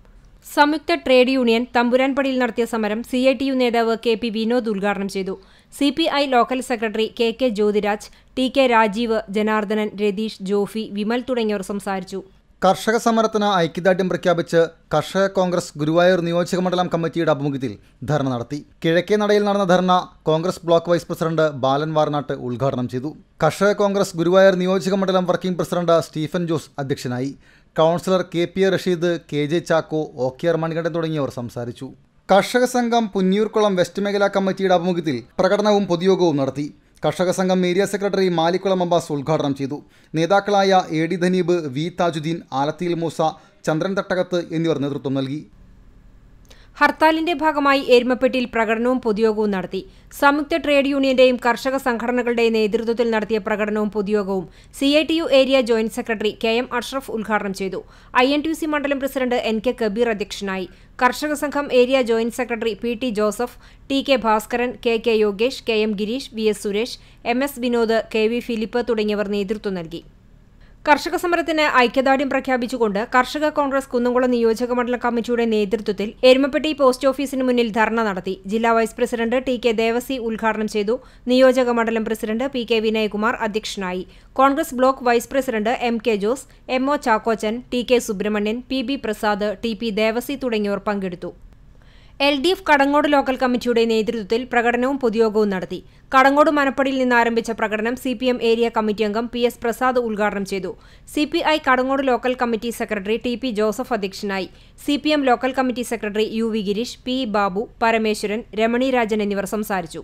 സംയുക്ത ട്രേഡ് യൂണിയൻ തമ്പുരാൻപടിയിൽ നടത്തിയ സമരം C I T U നേതാവ് K P Vinod ഉദ്ഘാടനം ചെയ്തു C P I local secretary K K Jyothiraj T K Rajeev Janardanan Ratheesh Jofi Vimal തുടങ്ങിയവർ സംസാരിച്ചു കർഷക സമരത്തിന് ഐക്യദാർഢ്യം പ്രഖ്യാപിച്ച് കർഷക കോൺഗ്രസ് ഗുരുവായൂർ നിയോജക മണ്ഡലം കമ്മിറ്റിയുടെ ആഭിമുഖ്യത്തിൽ ധർണ നടത്തി കിഴക്കേ നടയിൽ നടന്ന dharna Congress block vice president Balan Varnattu ഉദ്ഘാടനം ചെയ്തു കർഷക കോൺഗ്രസ് ഗുരുവായൂർ നിയോജക മണ്ഡലം വർക്കിംഗ് പ്രസിഡന്റ് സ്റ്റീഫൻ ജോസ് അധ്യക്ഷനായി councillor K P A Rasheed K J Chacko O K R Manikandan തുടങ്ങിയവർ സംസാരിച്ചു കർഷക സംഘം പുന്നിയൂർക്കുളം വെസ്റ്റ് മേഖലാ കമ്മിറ്റിയുടെ ആഭിമുഖ്യത്തിൽ പ്രകടനവും പൊതുയോഗവും നടത്തി കർഷക സംഘം ഏരിയ സെക്രട്ടറി മാലിക്കുളം അബ്ബാസ് ഉദ്ഘാടനം ചെയ്തു നേതാക്കളായ A D Dhaneeb V Thajudheen Alathiyil Moosa Chandran Thattakath എന്നിവർ നേതൃത്വം നൽകി ഹർത്താലിന്റെ ഭാഗമായി എരുമപ്പെട്ടിയിൽ പ്രകടനവും പൊതുയോഗവും നടത്തി സംയുക്ത ട്രേഡ് യൂണിയന്റെയും കർഷക സംഘടനകളുടെയും നേതൃത്വത്തിൽ നടത്തിയ പ്രകടനവും പൊതുയോഗവും C I T U area joint secretary K M Ashraf ഉദ്ഘാടനം ചെയ്തു ഐ എൻ ടി സി മണ്ഡലം പ്രസിഡന്റ് എൻ കെ കബീർ അധ്യക്ഷനായി കർഷക സംഘം area joint secretary P T Joseph T K Bhaskaran K K Yogesh K M Gireesh V S Suresh M S Vinod K V Philip തുടങ്ങിയവർ നേതൃത്വം നൽകി കർഷക സമരത്തിന് ഐക്യദാർഢ്യം പ്രഖ്യാപിച്ചുകൊണ്ട് കർഷക കോൺഗ്രസ് കുന്നംകുളം നിയോജക മണ്ഡലം കമ്മിറ്റിയുടെ നേതൃത്വത്തിൽ എരുമപ്പെട്ടി പോസ്റ്റ് ഓഫീസിന് മുന്നിൽ ധർണ നടത്തി ജില്ലാ vice president T K Devasi ഉദ്ഘാടനം ചെയ്തു നിയോജക മണ്ഡലം പ്രസിഡന്റ് പി കെ വിനയകുമാർ അധ്യക്ഷനായി Congress block vice president M K Jose M O Chackochan T K Subrahmanian P B Prasad T P Devasi തുടങ്ങിയവർ പങ്കെടുത്തു L D F Kadangode local കമ്മിറ്റിയുടെ നേതൃത്വത്തിൽ പ്രകടനവും പൊതുയോഗവും നടത്തി കടങ്ങോട് മനപ്പടിയിൽ നിന്ന് ആരംഭിച്ച പ്രകടനം C P M area committee അംഗം പി എസ് പ്രസാദ് ഉദ്ഘാടനം ചെയ്തു C P I Kadangode local committee secretary T P Joseph അധ്യക്ഷനായി C P M local committee secretary U V Gireesh P Babu Parameswaran Ramani Rajan എന്നിവർ സംസാരിച്ചു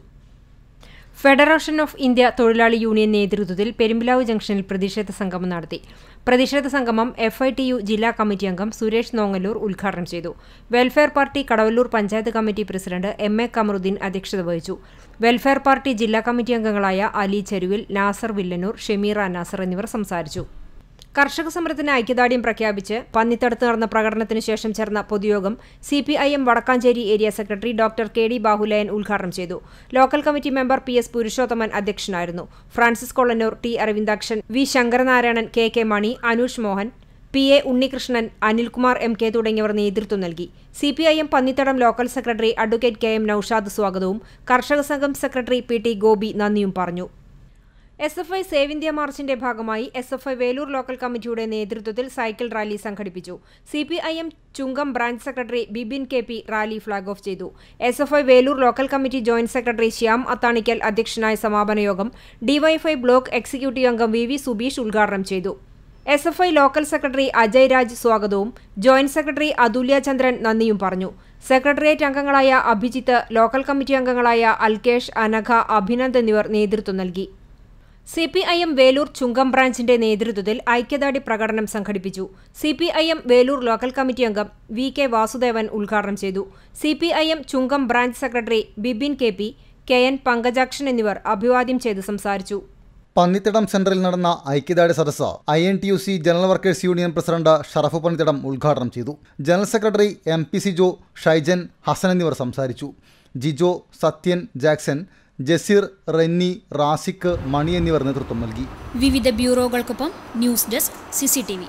ഫെഡറേഷൻ ഓഫ് ഇന്ത്യ തൊഴിലാളി യൂണിയൻ നേതൃത്വത്തിൽ പെരുമ്പിലാവ് ജംഗ്ഷനിൽ പ്രതിഷേധ സംഗമം നടത്തി പ്രതിഷേധ സംഗമം എഫ് ഐ ടി യു ജില്ലാ കമ്മിറ്റി അംഗം സുരേഷ് നോങ്ങല്ലൂർ ഉദ്ഘാടനം ചെയ്തു welfare party Kadavallur panchayat committee president M A Kamarudheen അധ്യക്ഷത വഹിച്ചു വെൽഫെയർ പാർട്ടി ജില്ലാ കമ്മിറ്റി അംഗങ്ങളായ അലി ചെരുവിൽ നാസർ വില്ലന്നൂർ ഷെമീറ നാസർ എന്നിവർ സംസാരിച്ചു കർഷക സമരത്തിന് ഐക്യദാർഢ്യം പ്രഖ്യാപിച്ച് പന്നിത്തടത്ത് നടന്ന പ്രകടനത്തിന് ശേഷം ചേർന്ന പൊതുയോഗം C P I M Vadakkanchery area secretary doctor K D Bahulayan ഉദ്ഘാടനം ചെയ്തു local committee member P S Purushothaman അധ്യക്ഷനായിരുന്നു Francis Kollannur T Aravindakshan V Sankaranarayanan K K Mani Anoosh Mohan P A Unnikrishnan Anilkumar M K തുടങ്ങിയവർ നേതൃത്വം നൽകി C P I M Pannithadam local secretary advocate K M Noushad സ്വാഗതവും കർഷക സംഘം secretary P T Gopi നന്ദിയും പറഞ്ഞു S F I save India മാർച്ചിന്റെ ഭാഗമായി S F I Veloor local കമ്മിറ്റിയുടെ നേതൃത്വത്തിൽ സൈക്കിൾ റാലി സംഘടിപ്പിച്ചു C P I M Chungam branch secretary Bibin K P rally flag off ചെയ്തു S F I Veloor local committee joint secretary Shyam Athanikkal അധ്യക്ഷനായ സമാപന യോഗം ഡിവൈഎഫ്ഐ ബ്ലോക്ക് എക്സിക്യൂട്ടീവ് അംഗം V V Subeesh ഉദ്ഘാടനം ചെയ്തു S F I local secretary Ajay Raj സ്വാഗതവും ജോയിന്റ് സെക്രട്ടറി അതുല്യ ചന്ദ്രൻ നന്ദിയും പറഞ്ഞു സെക്രട്ടേറിയറ്റ് അംഗങ്ങളായ അഭിജിത്ത് ലോക്കൽ കമ്മിറ്റി അംഗങ്ങളായ അൽകേഷ് അനഘ അഭിനന്ദ് എന്നിവർ നേതൃത്വം നൽകി C P I M Veloor Chungam ബ്രാഞ്ചിന്റെ നേതൃത്വത്തിൽ ഐക്യദാർഢ്യ പ്രകടനം സംഘടിപ്പിച്ചു C P I M Veloor local committee അംഗം വി കെ വാസുദേവൻ ഉദ്ഘാടനം ചെയ്തു C P I M Chungam branch secretary Bibin K P K N Pankajakshan എന്നിവർ അഭിവാദ്യം ചെയ്ത് സംസാരിച്ചു പന്നിത്തടം സെന്ററിൽ നടന്ന ഐക്യദാർഢ്യ സദസ്സ് I N T U C general workers union president Sharaf Pannithadam ഉദ്ഘാടനം ചെയ്തു general secretary M P Sijo Shaijan Hasan എന്നിവർ സംസാരിച്ചു ജിജോ സത്യൻ ജാക്സൺ ജസീർ റെന്നി റാസിക്ക് മണി എന്നിവർ നേതൃത്വം നൽകി വിവിധ ബ്യൂറോകൾക്കൊപ്പം news desk C C T V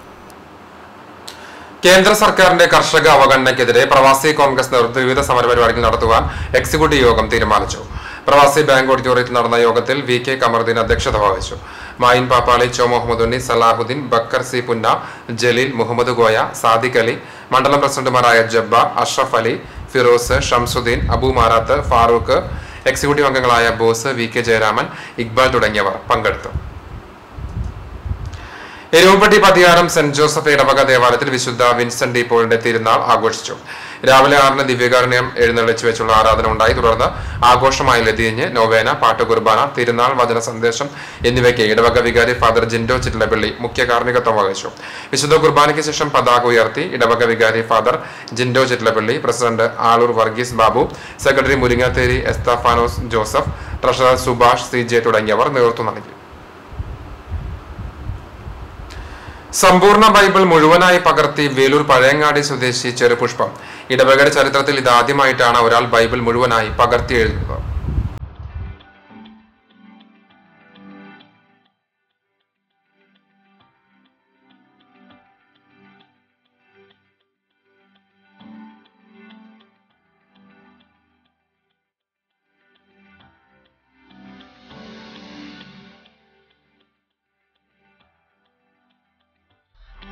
കേന്ദ്ര സർക്കാരിന്റെ കർഷക അവഗണനയ്ക്കെതിരെ പ്രവാസി കോൺഗ്രസ് നേതൃത്വം വിവിധ സമരപരിപാടികൾ നടത്തുവാൻ എക്സിക്യൂട്ടീവ് യോഗം തീരുമാനിച്ചു പ്രവാസി ബാങ്ക് ഓഡിറ്റോറിയത്തിൽ നടന്ന യോഗത്തിൽ വി കെ കമറുദ്ദീൻ അധ്യക്ഷത വഹിച്ചു മായിൻ പാപ്പാളി ചോ മുഹമ്മദ് ഉണ്ണി സലാഹുദ്ദീൻ ബക്കർ സി പുന്ന ജലീൽ മുഹമ്മദ് ഗോയ സാദിഖ് അലി മണ്ഡലം പ്രസിഡന്റുമാരായ ജബ്ബാർ അഷ്റഫ് അലി ഫിറോസ് ഷംസുദ്ദീൻ അബു മാറാത്ത് ഫാറൂഖ് എക്സിക്യൂട്ടീവ് അംഗങ്ങളായ ബോസ് വി കെ ജയരാമൻ ഇക്ബാൽ തുടങ്ങിയവർ പങ്കെടുത്തു എരുവപ്പെട്ടി പതിയാരം സെന്റ് ജോസഫ് ഇടവക ദേവാലയത്തിൽ വിശുദ്ധ വിൻസെന്റ് ഡി പോളിന്റെ തിരുനാൾ ആഘോഷിച്ചു രാവിലെ ആറിന് ദിവ്യകാരുണ്യം എഴുന്നള്ളിച്ചു വെച്ചുള്ള ആരാധന ഉണ്ടായി തുടർന്ന് ആഘോഷമായി ലതിയഞ്ഞ് നോവേന പാട്ടുകുർബാന തിരുനാൾ വചന സന്ദേശം എന്നിവയ്ക്ക് ഇടവക വികാരി ഫാദർ ജിൻഡോ ചിറ്റിലപ്പള്ളി മുഖ്യ കാർമ്മികത്വം വഹിച്ചു വിശുദ്ധ കുർബാനയ്ക്ക് ശേഷം പതാക ഉയർത്തി ഇടവക വികാരി father Jindo Chittilappilly president Aloor Varghese Babu secretary Muringatheri Esthappanos Joseph treasurer Subhash C J തുടങ്ങിയവർ നേതൃത്വം നൽകി സമ്പൂർണ്ണ ബൈബിൾ മുഴുവനായി പകർത്തി വേലൂർ പഴയങ്ങാടി സ്വദേശി ചെറുപുഷ്പം ഇടവകയുടെ ചരിത്രത്തിൽ ഇതാദ്യമായിട്ടാണ് ഒരാൾ ബൈബിൾ മുഴുവനായി പകർത്തി എഴുതുന്നത്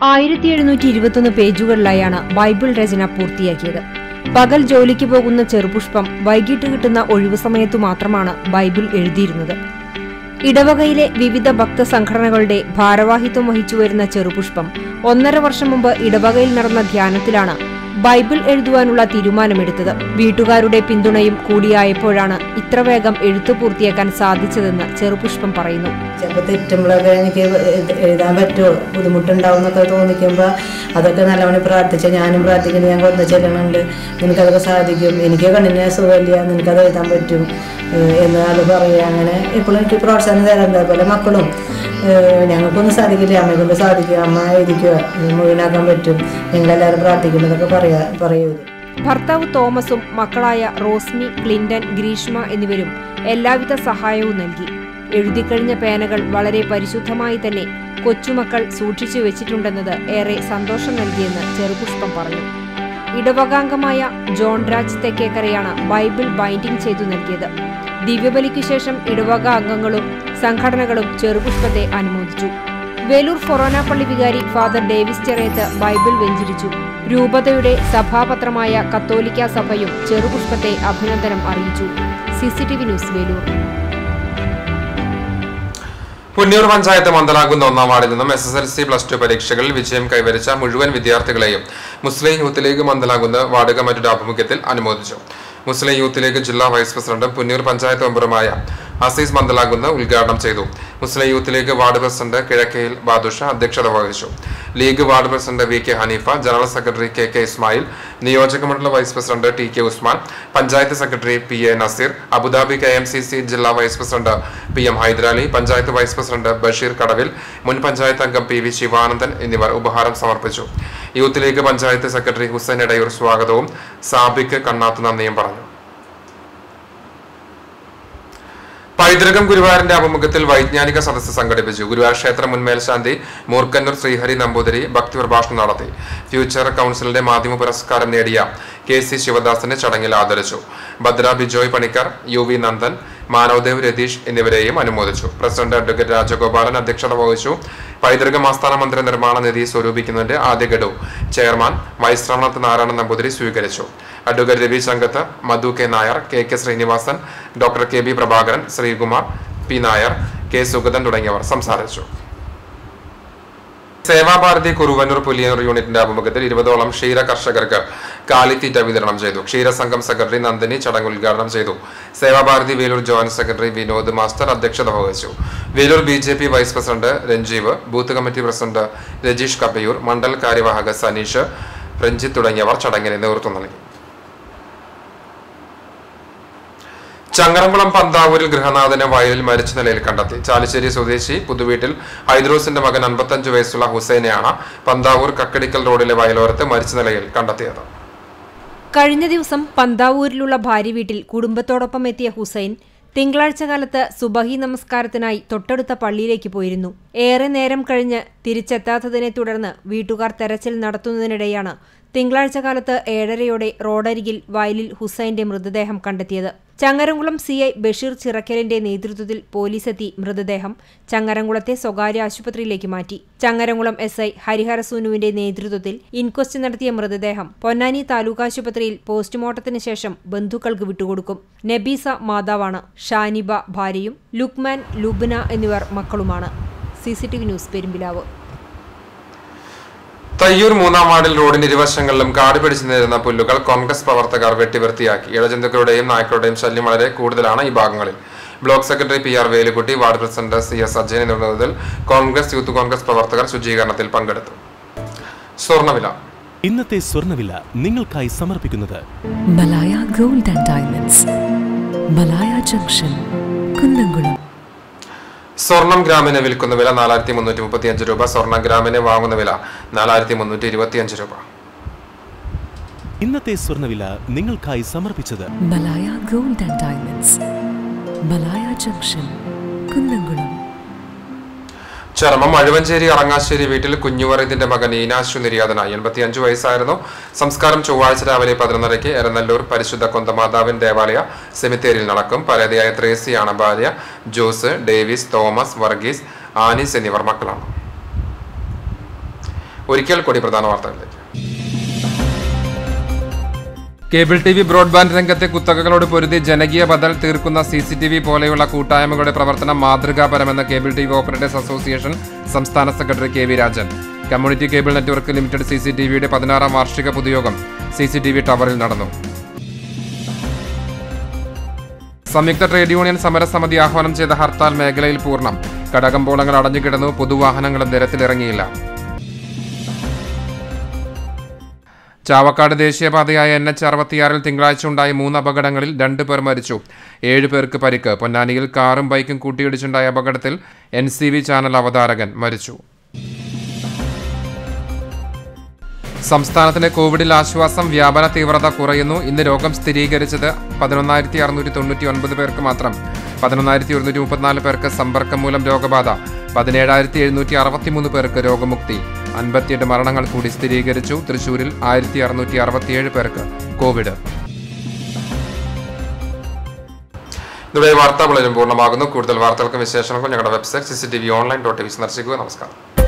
ആയിരത്തി എഴുന്നൂറ്റി ഇരുപത്തൊന്ന് പേജുകളിലായാണ് ബൈബിൾ രചന പൂർത്തിയാക്കിയത് പകൽ ജോലിക്ക് പോകുന്ന ചെറുപുഷ്പം വൈകിട്ട് കിട്ടുന്ന ഒഴിവു സമയത്തു മാത്രമാണ് ബൈബിൾ എഴുതിയിരുന്നത് ഇടവകയിലെ വിവിധ ഭക്തസംഘടനകളുടെ ഭാരവാഹിത്വം വഹിച്ചു വരുന്ന ചെറുപുഷ്പം ഒന്നര വർഷം മുമ്പ് ഇടവകയിൽ നടന്ന ധ്യാനത്തിലാണ് ബൈബിൾ എഴുതുവാനുള്ള തീരുമാനമെടുത്തത് വീട്ടുകാരുടെ പിന്തുണയും കൂടിയായപ്പോഴാണ് ഇത്ര വേഗം എഴുത്തു പൂർത്തിയാക്കാൻ സാധിച്ചതെന്ന് ചെറുപുഷ്പം പറയുന്നു ചിലപ്പോൾ തെറ്റുമ്പോഴൊക്കെ എനിക്ക് എഴുത- എഴുതാൻ പറ്റുമോ ബുദ്ധിമുട്ടുണ്ടാവും എന്നൊക്കെ തോന്നിക്കുമ്പോൾ അതൊക്കെ നല്ലവണ്ണം പ്രാർത്ഥിച്ച ഞാനും പ്രാർത്ഥിക്കുന്നു ഞാൻ കൊന്നു ചെല്ലുന്നുണ്ട് നിനക്കതൊക്കെ സാധിക്കും എനിക്ക് കണ്ണിന് സുഖമില്ല നിനക്കത് എഴുതാൻ പറ്റും ഏഹ് എന്ന് ആൾ പറയുക അങ്ങനെ എപ്പോഴും എനിക്ക് പ്രോത്സാഹനം തരാറുണ്ട് അതുപോലെ മക്കളും ഏഹ് ഞങ്ങൾക്കൊന്നും സാധിക്കില്ല അമ്മയെ കൊണ്ട് സാധിക്കും അമ്മ എഴുതിക്കുക മുഴുവനാക്കാൻ പറ്റും ഞങ്ങളെല്ലാവരും പ്രാർത്ഥിക്കുന്നതൊക്കെ പറയാ പറയൂര് ഭർത്താവ് തോമസും മക്കളായ റോസ്മി ക്ലിന്റൺ ഗ്രീഷ്മ എന്നിവരും എല്ലാവിധ സഹായവും നൽകി എഴുതിക്കഴിഞ്ഞ പേനകൾ വളരെ പരിശുദ്ധമായി തന്നെ കൊച്ചുമക്കൾ സൂക്ഷിച്ചു വെച്ചിട്ടുണ്ടെന്നത് ഏറെ സന്തോഷം നൽകിയെന്ന് ചെറുപുഷ്പം പറഞ്ഞു ഇടവകാംഗമായ ജോൺ രാജ് തെക്കേക്കരയാണ് ബൈബിൾ ബൈൻഡിംഗ് ചെയ്തു നൽകിയത് ദിവ്യബലിക്കു ശേഷം ഇടവക അംഗങ്ങളും സംഘടനകളും ചെറുപുഷ്പത്തെ അനുമോദിച്ചു വേലൂർ ഫൊറോന പള്ളി വികാരി ഫാദർ ഡേവിസ് ചെറേത്ത് ബൈബിൾ വെഞ്ചരിച്ചു രൂപതയുടെ സഭാപത്രമായ കത്തോലിക്ക സഭയും ചെറുപുഷ്പത്തെ അഭിനന്ദനം അറിയിച്ചു സിസിടിവി ന്യൂസ് വേലൂർ പുന്നൂർ പഞ്ചായത്ത് മന്ദലാകുന്ന ഒന്നാം വാർഡിൽ നിന്നും S S L C plus two പരീക്ഷകളിൽ വിജയം കൈവരിച്ച മുഴുവൻ വിദ്യാർത്ഥികളെയും Muslim Youth League Mandalamkunnu ward കമ്മിറ്റിയുടെ ആഭിമുഖ്യത്തിൽ അനുമോദിച്ചു മുസ്ലിം യൂത്ത് ലീഗ് ജില്ലാ വൈസ് പ്രസിഡന്റും പുന്നൂർ പഞ്ചായത്ത് മെമ്പറുമായ അസീസ് മന്ദലാകുന്ന ഉദ്ഘാടനം ചെയ്തു Muslim Youth League ward president Kizhakkayil Badusha അധ്യക്ഷത വഹിച്ചു league ward president V K Hanifa general secretary K K Ismail നിയോജക മണ്ഡല vice president T K Usman panchayat secretary P A Naseer Abu Dhabi K M C C ജില്ലാ vice president P M Hyderali panchayat vice president Basheer Kadavil മുൻ പഞ്ചായത്ത് അംഗം P V Sivanandan എന്നിവർ ഉപഹാരം സമർപ്പിച്ചു youth league panchayat secretary Hussain Edayur സ്വാഗതവും സാബിക്ക് കണ്ണാത്ത് നന്ദിയും പറഞ്ഞു പൈതൃകം ഗുരുവായൂരിന്റെ ആഭിമുഖ്യത്തിൽ വൈജ്ഞാനിക സദസ്സ് സംഘടിപ്പിച്ചു ഗുരുവായൂർ ക്ഷേത്ര മുൻ മേൽശാന്തി മൂർക്കന്നൂർ ശ്രീഹരി നമ്പൂതിരി ഭക്തി പ്രഭാഷണം നടത്തി ഫ്യൂച്ചർ കൗൺസിലിന്റെ മാധ്യമ പുരസ്കാരം നേടിയ കെ സി ശിവദാസിനെ ചടങ്ങിൽ ആദരിച്ചു ഭദ്ര ബിജോയ് പണിക്കർ യു വി നന്ദൻ മാനവദേവ് രതീഷ് എന്നിവരെയും അനുമോദിച്ചു പ്രസിഡന്റ് അഡ്വക്കേറ്റ് രാജഗോപാലൻ അധ്യക്ഷത വഹിച്ചു പൈതൃകം ആസ്ഥാന മന്ദിര നിർമ്മാണ നിധി സ്വരൂപിക്കുന്നതിന്റെ ആദ്യ ഗഡു ചെയർമാൻ വൈസ് രമണത്ത് നാരായണ നമ്പൂതിരി സ്വീകരിച്ചു advocate Ravi Sankath Madhu K Nair K K Srinivasan doctor K B Prabhakaran Sreekumar P Nair K Sugathan തുടങ്ങിയവർ സംസാരിച്ചു സേവാഭാരതി കുറുവന്നൂർ പുലിയന്നൂർ യൂണിറ്റിന്റെ ആഭിമുഖ്യത്തിൽ ഇരുപതോളം ക്ഷീര കർഷകർക്ക് കാലിത്തീറ്റ വിതരണം ചെയ്തു ക്ഷീരസംഘം സെക്രട്ടറി നന്ദിനി ചടങ്ങ് ഉദ്ഘാടനം ചെയ്തു Sevabharathi Veloor joint secretary Vinod master അധ്യക്ഷത വഹിച്ചു Veloor B J P vice president Ranjeev booth committee president Rajeesh Kappayur mandal കാര്യവാഹക സനീഷ് രഞ്ജിത്ത് തുടങ്ങിയവർ ചടങ്ങിന് നേതൃത്വം നൽകി ചങ്ങരംകുളം പന്താവൂരിൽ ഗൃഹനാഥനെ വയലിൽ മരിച്ച നിലയിൽ കണ്ടെത്തി ചാലിശ്ശേരി സ്വദേശി പുതുവീട്ടിൽ ഹൈദ്രോസിന്റെ മകൻ അൻപത്തഞ്ച് വയസ്സുള്ള ഹുസൈനെയാണ് പന്താവൂർ കക്കടിക്കൽ റോഡിലെ വയലോരത്ത് മരിച്ച നിലയിൽ കണ്ടെത്തിയത് കഴിഞ്ഞ ദിവസം പന്താവൂരിലുള്ള ഭാര്യ വീട്ടിൽ കുടുംബത്തോടൊപ്പം എത്തിയ ഹുസൈൻ തിങ്കളാഴ്ച കാലത്ത് സുബഹി നമസ്കാരത്തിനായി തൊട്ടടുത്ത പള്ളിയിലേക്ക് പോയിരുന്നു ഏറെ നേരം കഴിഞ്ഞ് തിരിച്ചെത്താത്തതിനെ തുടർന്ന് വീട്ടുകാർ തെരച്ചിൽ നടത്തുന്നതിനിടെയാണ് തിങ്കളാഴ്ച കാലത്ത് ഏഴരയോടെ റോഡരികിൽ വയലിൽ ഹുസൈന്റെ മൃതദേഹം കണ്ടെത്തിയത് ചങ്ങരംകുളം സി ഐ ബഷീർ ചിറക്കലിന്റെ നേതൃത്വത്തിൽ പോലീസെത്തി മൃതദേഹം ചങ്ങരംകുളത്തെ സ്വകാര്യ ആശുപത്രിയിലേക്ക് മാറ്റി ചങ്ങരംകുളം എസ് ഐ ഹരിഹര സുനുവിന്റെ നേതൃത്വത്തിൽ ഇൻക്വസ്റ്റ് നടത്തിയ മൃതദേഹം പൊന്നാനി താലൂക്ക് ആശുപത്രിയിൽ പോസ്റ്റ്മോർട്ടത്തിന് ശേഷം ബന്ധുക്കൾക്ക് വിട്ടുകൊടുക്കും നബീസ മാതാവാണ് ഷാനിബ ഭാര്യയും ലുക്മാൻ ലുബ്ന എന്നിവർ മക്കളുമാണ് സിസിടിവി ന്യൂസ് പെരുമ്പിലാവ് തയ്യൂർ മൂന്നാം വാർഡിൽ റോഡിന് ഇരുവശങ്ങളിലും കാട് പിടിച്ചു നിന്നിരുന്ന പുല്ലുകൾ കോൺഗ്രസ് പ്രവർത്തകർ വെട്ടിവൃത്തിയാക്കി ഇഴജന്തുക്കളുടെയും നായ്ക്കളുടെയും ശല്യം വളരെ കൂടുതലാണ് ഈ ഭാഗങ്ങളിൽ block secretary P R Velukutty ward president C S Ajayan നേതൃത്വത്തിൽ കോൺഗ്രസ് യൂത്ത് കോൺഗ്രസ് പ്രവർത്തകർ ശുചീകരണത്തിൽ പങ്കെടുത്തു സ്വർണ്ണവില ഇന്നത്തെ സ്വർണ്ണവില നിങ്ങൾക്കായി സമർപ്പിക്കുന്നത് Malaya gold and diamonds Malaya junction Kunnamkulam സ്വർണം ഗ്രാമിന് വിൽക്കുന്ന വില നാലായിരത്തി മുന്നൂറ്റി മുപ്പത്തി അഞ്ച് രൂപ സ്വർണ്ണ ഗ്രാമിന് വാങ്ങുന്ന വില നാലായിരത്തി മുന്നൂറ്റി ഇരുപത്തി അഞ്ച് രൂപ ഇന്നത്തെ സ്വർണ്ണവില നിങ്ങൾക്കായി സമർപ്പിച്ചത് Malaya gold and diamonds Malaya junction Kunnamkulam ചരമം അഴുവഞ്ചേരി അറങ്ങാശ്ശേരി വീട്ടിൽ കുഞ്ഞുവറീതിന്റെ മകൻ ഈനാശു നിര്യാതനായി എൺപത്തിയഞ്ചു വയസ്സായിരുന്നു സംസ്കാരം ചൊവ്വാഴ്ച രാവിലെ പതിനൊന്നരയ്ക്ക് എരനല്ലൂർ പരിശുദ്ധ കൊന്തമാതാവിൻ ദേവാലയ സെമിത്തേരിയിൽ നടക്കും പരാതിയായ ത്രേസിയാണ് ഭാര്യ ജോസ് ഡേവിസ് തോമസ് വർഗീസ് ആനീസ് എന്നിവർ മക്കളാണ് ഒരിക്കൽ കൂടി പ്രധാന വാർത്തകളിലേക്ക് കേബിൾ ടി വി ബ്രോഡ്ബാൻഡ് രംഗത്തെ കുത്തകകളോട് പൊരുതി ജനകീയ ബദൽ തീർക്കുന്ന സി സി ടി വി പോലെയുള്ള കൂട്ടായ്മകളുടെ പ്രവർത്തനം മാതൃകാപരമെന്ന് cable T V operators association സംസ്ഥാന secretary K V Rajan community cable network limited C C T വിയുടെ പതിനാറാം വാർഷിക പൊതുയോഗം സി സി ടി വി ടവറിൽ നടന്നു സംയുക്ത ട്രേഡ് യൂണിയൻ സമരസമിതി ആഹ്വാനം ചെയ്ത ഹർത്താൽ മേഖലയിൽ പൂർണ്ണം കടകമ്പോളങ്ങൾ അടഞ്ഞുകിടന്നു പൊതുവാഹനങ്ങളും നിരത്തിലിറങ്ങിയില്ല ചാവക്കാട് ദേശീയപാതയായ എൻ എച്ച് അറുപത്തിയാറിൽ തിങ്കളാഴ്ച ഉണ്ടായ മൂന്ന് അപകടങ്ങളിൽ രണ്ടു പേർ മരിച്ചു ഏഴ് പേർക്ക് പരിക്ക് പൊന്നാനിയിൽ കാറും ബൈക്കും കൂട്ടിയിടിച്ചുണ്ടായ അപകടത്തിൽ എൻ സി വി ചാനൽ അവതാരകൻ മരിച്ചു സംസ്ഥാനത്തിന് കോവിഡിൽ ആശ്വാസം വ്യാപന തീവ്രത കുറയുന്നു ഇന്ന് രോഗം സ്ഥിരീകരിച്ചത് പതിനൊന്നായിരത്തി അറുന്നൂറ്റി തൊണ്ണൂറ്റി ഒൻപത് പേർക്ക് മാത്രം പതിനൊന്നായിരത്തി ഒരുന്നൂറ്റി മുപ്പത്തിനാല് പേർക്ക് സമ്പർക്കം മൂലം രോഗബാധ പതിനേഴായിരത്തി എഴുന്നൂറ്റി അറുപത്തിമൂന്ന് പേർക്ക് രോഗമുക്തി അൻപത്തിയെട്ട് മരണങ്ങൾ കൂടി സ്ഥിരീകരിച്ചു തൃശൂരിൽ ആയിരത്തി അറുന്നൂറ്റി അറുപത്തിയേഴ് പേർക്ക് കോവിഡ് ഇതോടെ വാർത്താ ബുള്ളറ്റിൻ പൂർണ്ണമാകുന്നു കൂടുതൽ വാർത്തകൾക്കും വിശേഷങ്ങൾക്കും ഞങ്ങളുടെ website C C T V online dot T V സന്ദർശിക്കുക നമസ്കാരം